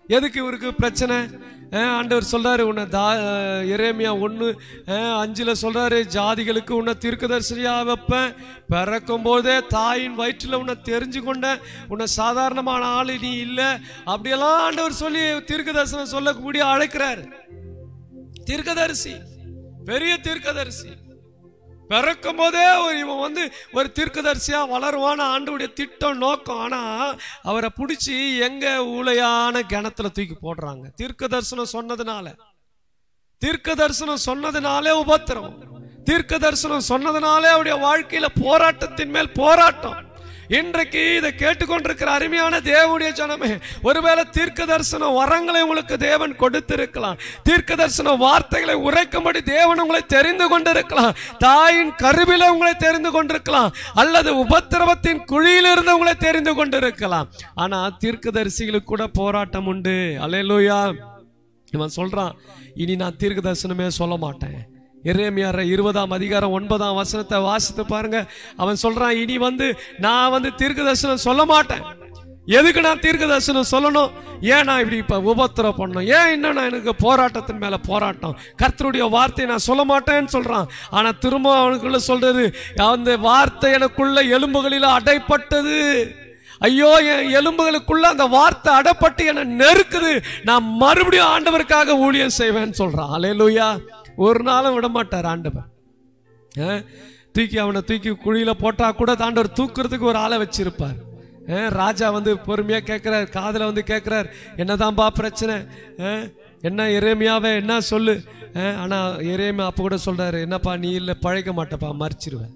D: எதுக்கு இவருக்கு பிரச்சனை அஹ் ஆண்டவர் சொல்றாரு உன்னை தா எரேமியா ஒன்று அஞ்சுல சொல்றாரு ஜாதிகளுக்கு உன்னை தீர்க்கதரிசனியா வைப்பேன் பிறக்கும் போதே தாயின் வயிற்றுல உன்னை தெரிஞ்சு கொண்ட உன்னை சாதாரணமான ஆளு நீ இல்லை அப்படியெல்லாம் ஆண்டவர் சொல்லி தீர்க்கதரிசனம் சொல்லக்கூடிய அழைக்கிறாரு தீர்க்கதரிசி பெரிய தீர்க்கதரிசி பிறக்கும் போதே ஒரு இவன் வந்து ஒரு தீர்க்கதரிசியா வளருவான ஆண்டவுடைய திட்டம் நோக்கம் ஆனா அவரை பிடிச்சி எங்க ஊழையான கிணத்துல தூக்கி போடுறாங்க தீர்க்க தரிசனம் சொன்னதுனால தீர்க்க தரிசனம் சொன்னதுனாலே உபத்திரம் தீர்க்க தரிசனம் சொன்னதுனாலே அவருடைய வாழ்க்கையில போராட்டத்தின் மேல் போராட்டம் இன்றைக்கு இதை கேட்டுக்கொண்டிருக்கிற அருமையான தேவனுடைய ஜனமே ஒருவேளை தீர்க்க தரிசன வரங்களை உங்களுக்கு தேவன் கொடுத்திருக்கலாம் தீர்க்க தரிசன வார்த்தைகளை உரைக்கும்படி தேவன் உங்களை தெரிந்து கொண்டிருக்கலாம் தாயின் கருவில உங்களை தெரிந்து கொண்டிருக்கலாம் அல்லது உபத்திரவத்தின் குழியிலிருந்து உங்களை தெரிந்து கொண்டிருக்கலாம் ஆனா தீர்க்கதரிசிகளுக்கு கூட போராட்டம் உண்டு அல்லேலூயா இவன் சொல்றான் இனி நான் தீர்க்க தரிசனமே சொல்ல மாட்டேன் எரேமியார் இருபதாம் அதிகாரம் ஒன்பதாம் வசனத்தை வாசித்து பாருங்க அவன் சொல்றான் இனி வந்து நான் வந்து தீர்க்க தரிசனம் சொல்ல மாட்டேன் எதுக்கு நான் தீர்க்க தரிசனம் சொல்லணும் ஏன் நான் இப்படி இப்ப உபத்திரம் பண்ணணும் ஏன் இன்னும் நான் எனக்கு போராட்டத்தின் மேல போராட்டம் கர்த்தருடைய வார்த்தையை நான் சொல்ல மாட்டேன்னு சொல்றான் ஆனா திரும்ப அவனுக்குள்ள சொல்றது அந்த வார்த்தை எனக்குள்ள எலும்புகளில் அடைப்பட்டது ஐயோ என் எலும்புகளுக்குள்ள அந்த வார்த்தை அடப்பட்டு என்னை நெருக்குது நான் மறுபடியும் ஆண்டவருக்காக ஊழியம் செய்வேன்னு சொல்றான் அலையலூயா ஒரு நாளும் விட மாட்டார் ஆண்டவர் ஆ? தூக்கி அவனை தூக்கி குழியில போட்டா கூட ஆண்டவர் தூக்குறதுக்கு ஒரு ஆளை வச்சிருப்பார் ஆ? ராஜா வந்து பொறுமையா கேட்கிறார் காதுல வந்து கேட்கிறார் என்னதான்பா பிரச்சனை ஆ? என்ன எரேமியாவே என்ன சொல்லு ஆ? ஆனா எரேமியா அப்ப கூட சொல்றாரு என்னப்பா நீ இல்ல பழைக்க மாட்டப்பா மறிச்சிருவேன்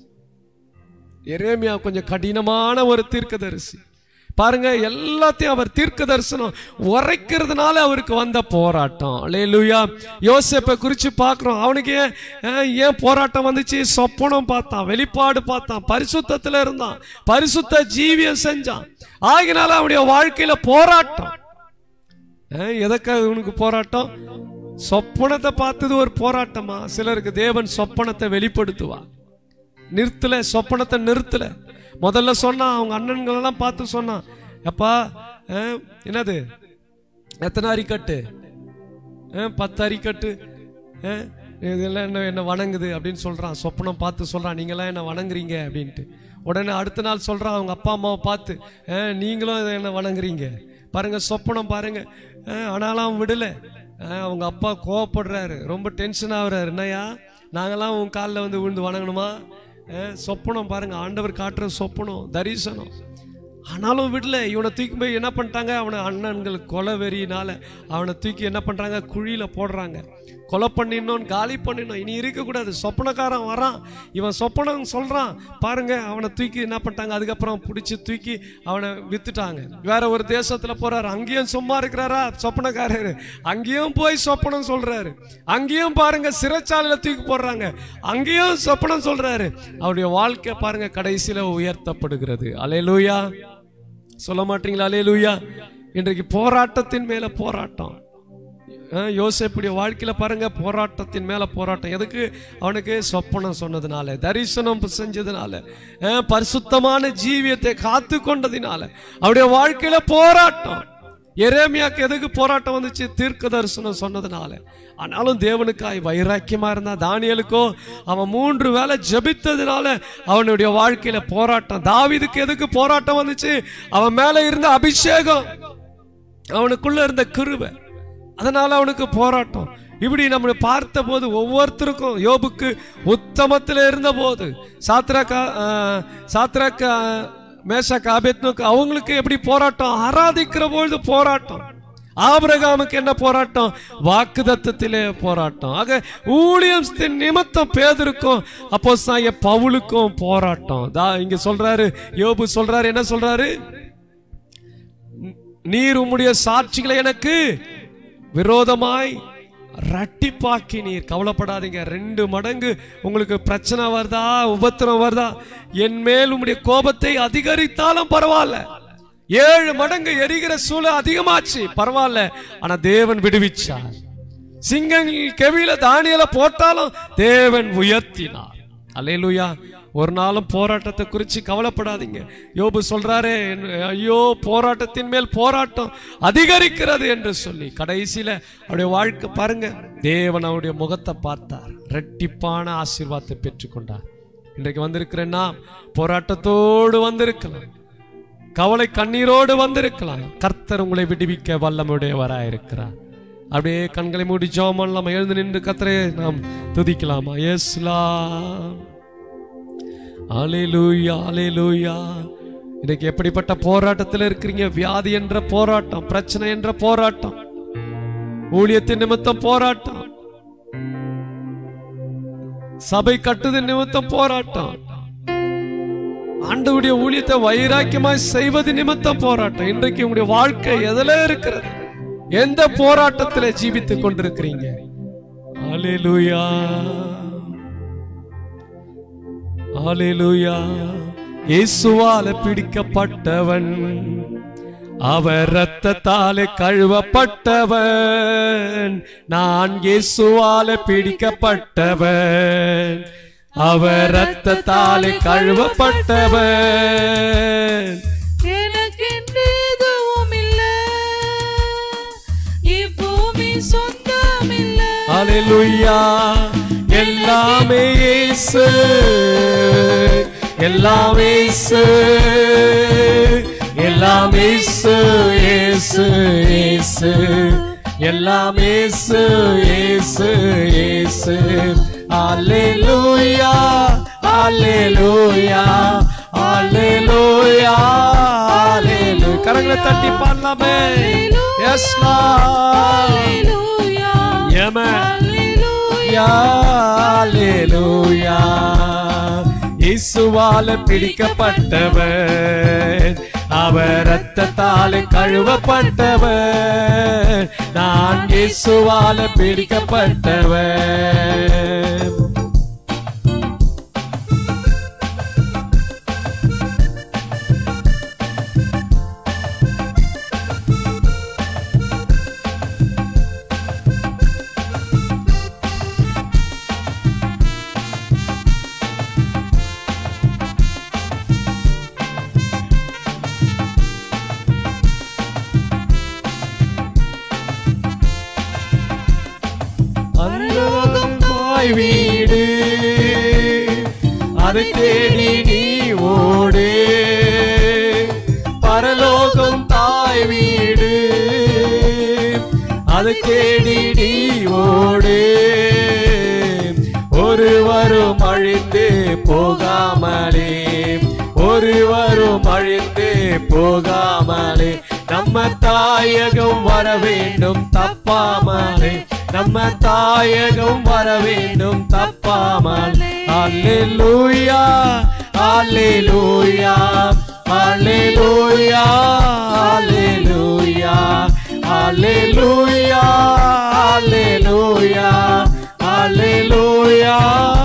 D: எரேமியா கொஞ்சம் கடினமான ஒரு தீர்க்கதரிசி பாருங்க எல்லாத்தையும் அவர் தீர்க்க தரிசனம் உரைக்கிறதுனால அவருக்கு வந்த போராட்டம் அல்லேலூயா யோசேப்பை குறிச்சு பார்க்கிறோம் அவனுக்கு ஏன் அஹ், ஏன் போராட்டம் வந்துச்சு சொப்பனம் பார்த்தான் வெளிப்பாடு பார்த்தான் பரிசுத்தத்துல இருந்தான் பரிசுத்த ஜீவியம் செஞ்சான் ஆகினால அவனுடைய வாழ்க்கையில போராட்டம் அஹ், எதற்காக இவனுக்கு போராட்டம் சொப்பனத்தை பார்த்தது ஒரு போராட்டமா சிலருக்கு தேவன் சொப்பனத்தை வெளிப்படுத்துவார் நிறுத்தல சொப்பனத்தை நிறுத்தல முதல்ல சொன்னான் அவங்க அண்ணன்களெல்லாம் பார்த்து சொன்னான் அப்பா அஹ், என்னது எத்தனை அரிக்கட்டு அஹ், பத்து அரிக்கட்டு அஹ், இதெல்லாம் என்ன என்ன வணங்குது அப்படின்னு சொல்றான் சொப்பனம் பார்த்து சொல்றான் நீங்களாம் என்ன வணங்குறீங்க அப்படின்ட்டு உடனே அடுத்த நாள் சொல்றான் அவங்க அப்பா அம்மாவை பார்த்து அஹ், நீங்களும் இதை என்ன வணங்குறீங்க பாருங்க சொப்பனம் பாருங்க அஹ், ஆனாலும் அவன் விடல அஹ், அவங்க அப்பா கோவப்படுறாரு ரொம்ப டென்ஷன் ஆகுறாரு என்னையா நாங்கெல்லாம் உன் காலில் வந்து விழுந்து வணங்கணுமா அஹ், சொப்பனம் பாருங்க ஆண்டவர் காட்டுற சொப்பனம் தரிசனம் ஆனாலும் விடல இவனை தூக்கி போய் என்ன பண்ணிட்டாங்க அவனை அண்ணன்கள் கொலை வெறியினால அவனை தூக்கி என்ன பண்றாங்க குழியில போடுறாங்க கொலை பண்ணிடணும் காலி பண்ணிடணும் இனி இருக்கக்கூடாது சொப்பனக்காரன் வரான் இவன் சொப்பனம் சொல்றான் பாருங்க அவனை தூக்கி என்ன பண்ணிட்டாங்க அதுக்கப்புறம் பிடிச்சி தூக்கி அவனை வித்துட்டாங்க வேற ஒரு தேசத்துல போறாரு அங்கேயும் சும்மா இருக்கிறாரா சொப்பனக்காரரு அங்கேயும் போய் சொப்பனம் சொல்றாரு அங்கேயும் பாருங்க சிறைச்சாலையில தூக்கி போடுறாங்க அங்கேயும் சொப்பனம் சொல்றாரு அவருடைய வாழ்க்கை பாருங்க கடைசியில உயர்த்தப்படுகிறது அலையலூயா சொல்ல மாட்டீங்களா அலையலூயா இன்றைக்கு போராட்டத்தின் மேல போராட்டம் அஹ் யோசேப்புடைய வாழ்க்கையில பாருங்க போராட்டத்தின் மேல போராட்டம் எதுக்கு அவனுக்கு சொப்பனம் சொன்னதுனால தரிசனம் செஞ்சதுனால அஹ் பரிசுத்தமான ஜீவியத்தை காத்து கொண்டதினால அவருடைய வாழ்க்கையில போராட்டம் எரேமியாக்கு எதுக்கு போராட்டம் வந்துச்சு தீர்க்க தரிசனம் சொன்னதுனால ஆனாலும் தேவனுக்காய் வைராக்கியமா இருந்தா தானியலுக்கோ அவன் மூன்று வேளை ஜெபித்ததுனால அவனுடைய வாழ்க்கையில போராட்டம் தாவீதுக்கு எதுக்கு போராட்டம் வந்துச்சு அவன் மேல இருந்த அபிஷேகம் அவனுக்குள்ள இருந்த கிருபை அதனால அவனுக்கு போராட்டம் இப்படி நம்ம பார்த்த போது ஒவ்வொருத்தருக்கும் யோபுக்கு உத்தமத்தில் இருந்த போது சாத்ராக்கா சாத்ராக்கா மேஷா காபேத்னுக்கு அவங்களுக்கு எப்படி போராட்டம் ஆராதிக்கிற பொழுது போராட்டம் ஆபிரகாமுக்கு என்ன போராட்டம் வாக்குதத்தத்திலே போராட்டம் ஆக ஊழியத்தின் நிமித்தம் பேதருக்கும் அப்போ பவுலுக்கும் போராட்டம் தா இங்க சொல்றாரு யோபு சொல்றாரு என்ன சொல்றாரு நீர் உம்முடைய சாட்சிகளை எனக்கு விரோதமாய் ரட்டிப்பாக்கி நீர் கவலைப்படாதீங்க ரெண்டு மடங்கு உங்களுக்கு பிரச்சனை வருதா உபத்திரம் வருதா என் மேல் உம்முடைய கோபத்தை அதிகரித்தாலும் பரவாயில்ல ஏழு மடங்கு எரிகிற சூழல் அதிகமாச்சு பரவாயில்ல ஆனா தேவன் விடுவிச்சார் சிங்கங்கள் கெவியில தானியல போட்டாலும் தேவன் உயர்த்தினார் அல்லேலூயா ஒரு நாளும் போராட்டத்தை குறித்து கவலைப்படாதீங்க யோபு சொல்றாரே "என்- ஐயோ போராட்டத்தின் மேல் போராட்டம் அதிகரிக்கிறது என்று சொல்லி கடைசியில அவருடைய வாழ்க்கை பாருங்க தேவன் அவருடைய முகத்தை பார்த்தார் ரெட்டிப்பான ஆசீர்வாதத்தை பெற்றுக்கொண்டார் இன்றைக்கு வந்திருக்கிற நாம் போராட்டத்தோடு வந்திருக்கலாம் கவலை கண்ணீரோடு வந்திருக்கலாம் கர்த்தர் உங்களை விடுவிக்க வல்லமுடையவராயிருக்கிறார் அப்படியே கண்களை மூடி ஜெபம் பண்ணலாம் எழுந்து நின்று கர்த்தரை நாம் துதிக்கலாமா எஸ்லாம் அலேலூயா அலேலூயா இன்னைக்கு எப்படிப்பட்ட போராட்டத்தில் இருக்கிறீங்க வியாதி என்ற போராட்டம் பிரச்சனை என்ற போராட்டம் ஊழியத்தின் நிமித்தம் போராட்டம் சபை கட்டுதல் நிமித்தம் போராட்டம் ஆண்டவுடைய ஊழியத்தை வைராக்கியமாய் செய்வது நிமித்தம் போராட்டம் இன்றைக்கு உங்களுடைய வாழ்க்கை எதுல இருக்கிறது எந்த போராட்டத்திலே ஜீவித்துக் கொண்டிருக்கிறீங்க ஹalleluya ஹalleluya இயேசுவால பிடிக்கப்பட்டவன் அவர் இரத்தத்தாலே கழுவப்பட்டவன் நான் இயேசுவால பிடிக்கப்பட்டவன் அவர் இரத்தத்தாலே கழுவப்பட்டவன்
C: எனக்கென்று எதுவும் இல்ல இப்பூமி சொந்தமில்ல
D: ஹalleluya எல்லாமே இயேசு எல்லாமே இயேசு எல்லாமே இயேசு இயேசு இயேசு எல்லாமே இயேசு இயேசு இயேசு ஹalleluya ஹalleluya ஹalleluya ஹalleluya கரங்களை தட்டி பாடலாமே எஸ்
C: Hallelujah.
D: Amen.
C: Hallelujah.
D: ஹalleluya இயேசுவால பிடிக்கப்பட்டவர் அவர் ரத்தத்தாலே கழுவப்பட்டவர் நான் இயேசுவால பிடிக்கப்பட்டவர் அன்னோகம் தாய் வீடு அதை தேடி நீ ஓடு பரலோகம் தாய் வீடு அதை தேடி நீ ஓடு ஒருவரும் அழிந்து போகாமலே ஒருவரும் அழிந்து போகாமலே நம்ம தாயகம் வர வேண்டும் தப்பாமலே நம்ம தாயகம் வர வேண்டும் தப்பாமல் அல்லேலூயா அல்லேலூயா அல்லேலூயா அல்லேலூயா அல்லேலூயா அல்லேலூயா அல்லேலூயா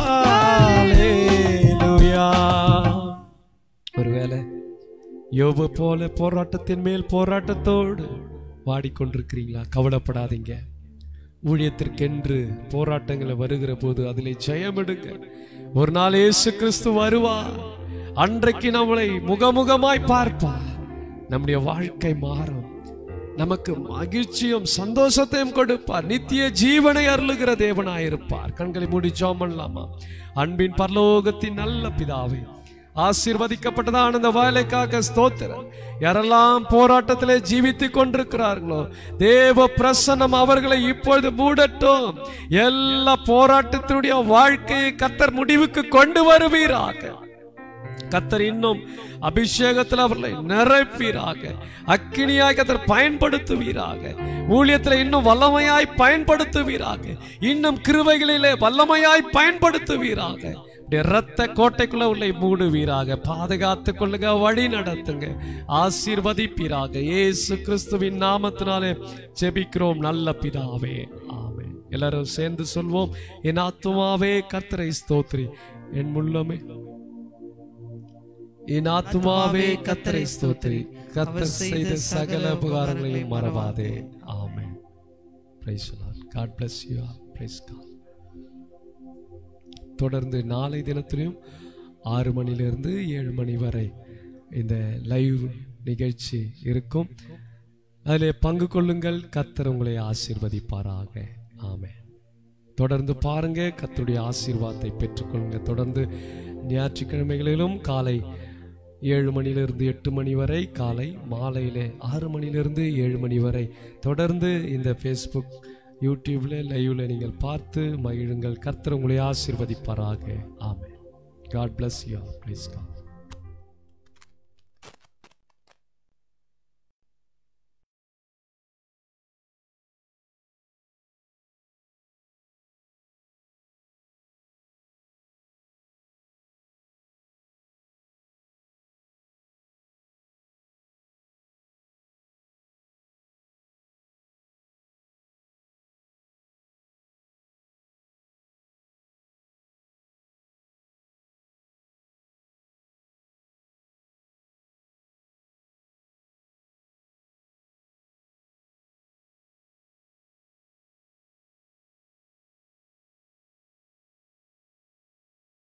D: அல்லேலூயா ஒருவேளை யோபு போல போராட்டத்தின் மேல் போராட்டத்தோடு வாடிக்கொண்டிருக்கிறீங்களா கவலைப்படாதீங்க ஊழியத்திற்கென்று போராட்டங்களை வருகிற போது அதிலே ஜெயமெடுங்க ஒரு நாள் இயேசு கிறிஸ்து வருவார் அன்றைக்கு நம்மளை முகமுகமாய் பார்ப்பார் நம்முடைய வாழ்க்கை மாறும் நமக்கு மகிழ்ச்சியும் சந்தோஷத்தையும் கொடுப்பார் நித்திய ஜீவனை அருளுகிற தேவனாயிருப்பார் கண்களை மூடி ஜெபம் பண்ணலாமா அன்பின் பரலோகத்தின் நல்ல பிதாவே ஆசீர்வதிக்கப்பட்டதான இந்த வேலைக்காக ஸ்தோத்திரம் யாரெல்லாம் போராட்டத்திலே ஜீவித்துக் கொண்டிருக்கிறார்களோ தேவ பிரசன்னம் அவர்களை இப்பொழுது மூடட்டும் எல்லா போராட்டத்தினுடைய வாழ்க்கையை கத்தர் முடிவுக்கு கொண்டு வருவீராக கத்தர் இன்னும் அபிஷேகத்தில் அவர்களை நிரப்பீராக அக்கினியாய் கத்தர் பயன்படுத்துவீராக ஊழியத்தில் இன்னும் வல்லமையாய் பயன்படுத்துவீராக இன்னும் கிருபைகளிலே வல்லமையாய் பயன்படுத்துவீராக உடைய இரத்த கோட்டைக்குள்ள உள்ளே மூடுவீராக பாதுகாத்து கொள்ளுங்க வழி நடத்துங்க ஆசீர்வதிப்பீராக இயேசு கிறிஸ்துவின் நாமத்தினாலே ஜெபிக்கிறோம் நல்ல பிதாவே ஆமென் எல்லாரும் சேர்ந்து சொல்வோம் என் ஆத்துமாவே கர்த்தரை ஸ்தோத்ரி என் முள்ளமே என் ஆத்துமாவே கத்தரை ஸ்தோத்திரி கத்தர் செய்த சகல உபகாரங்களையும் மறவாதே ஆமென் praise God bless you all praise God தொடர்ந்து நாளை தினத்திலும் ஆறு மணிலிருந்து ஏழு மணி வரை இந்த லைவ் நிகழ்ச்சி இருக்கும் அதிலே பங்கு கொள்ளுங்கள் கர்த்தர் உங்களை ஆசீர்வதிப்பாராக ஆமென் தொடர்ந்து பாருங்க கர்த்தருடைய ஆசீர்வாதத்தை பெற்றுக்கொள்ளுங்க தொடர்ந்து ஞாயிற்றுக்கிழமைகளிலும் காலை ஏழு மணியிலிருந்து எட்டு மணி வரை காலை மாலையிலே ஆறு மணியிலிருந்து ஏழு மணி வரை தொடர்ந்து இந்த ஃபேஸ்புக் யூடியூப்ல லைவ்ல நீங்கள் பார்த்து மகிழுங்கள் கர்த்தர் உங்களை ஆசீர்வதிப்பாராக ஆமென் God bless you all. Praise God.